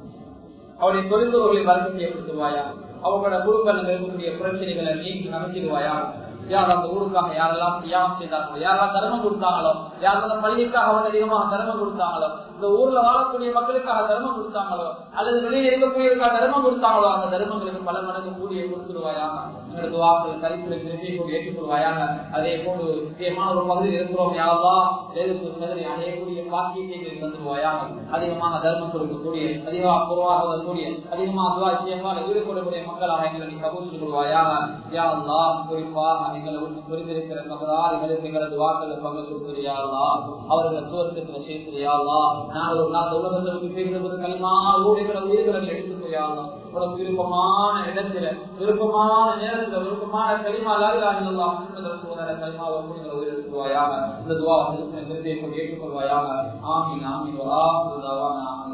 அவருடைய தொழில்துறைகளை வரக்கத்தை ஏற்படுத்துவாயா அவங்களோட குடும்பங்கள் இருக்கக்கூடிய பிரச்சனைகளை நீக்கி அமைச்சிடுவாயா யார் அந்த ஊருக்காக யாரெல்லாம் தியாகம் செய்தார்களோ யாரெல்லாம் தர்மம் கொடுத்தாங்களோ யார் அந்த பள்ளிக்காக வந்து அதிகமாக தர்மம் கொடுத்தாங்களோ இந்த ஊர்ல வாழக்கூடிய மக்களுக்காக தர்மம் கொடுத்தாங்களோ அல்லது வெளியில் இருக்கக்கூடியவருக்காக தர்மம் கொடுத்தாங்களோ அந்த தர்மங்களுக்கு பல மடங்கு கூடிய கொடுத்துருவாயாக எங்களுக்கு வாக்கள் கருத்துரை திருப்பி கூட ஏற்றுக்கொள்வாயாக அதே போன்று முக்கியமான ஒரு பகுதியில் இருக்கிறோம் யாரெல்லாம் எழுத்து அடையக்கூடிய பாக்கியத்தை எங்களுக்கு தந்துருவாயாக அதிகமாக தர்மம் கொடுக்கக்கூடிய அதிகமாக பொருளாகக்கூடிய அதிகமாக துவாட்சியமாக ஈடுபடக்கூடிய மக்களாக எங்களை நீ கபூல் கொள்வாயாக யா அல்லா குறிப்பாக எங்களுக்கு புரிந்திருக்கிற கபதாரிகளுக்கு எங்களது வாக்கள் பங்கு கொடுக்கிறியாளா அவர்கள் சுவர்க்கத்தில் சேர்க்கிறியாளா நாங்கள் ஒரு நாள் உலகத்திற்கு பேசுவது களிமா ஊடுகிற உயிர்களை எடுத்துக்கொள்ளாளா உனக்கு விருப்பமான இடத்துல விருப்பமான நேரத்துல விருப்பமான களிமா லாயிலாம் களிமாவை கூடிய உயிரெடுத்துவாயாக இந்த துவா ஏற்றுக்கொள்வாயாக ஆமீன் ஆமீன்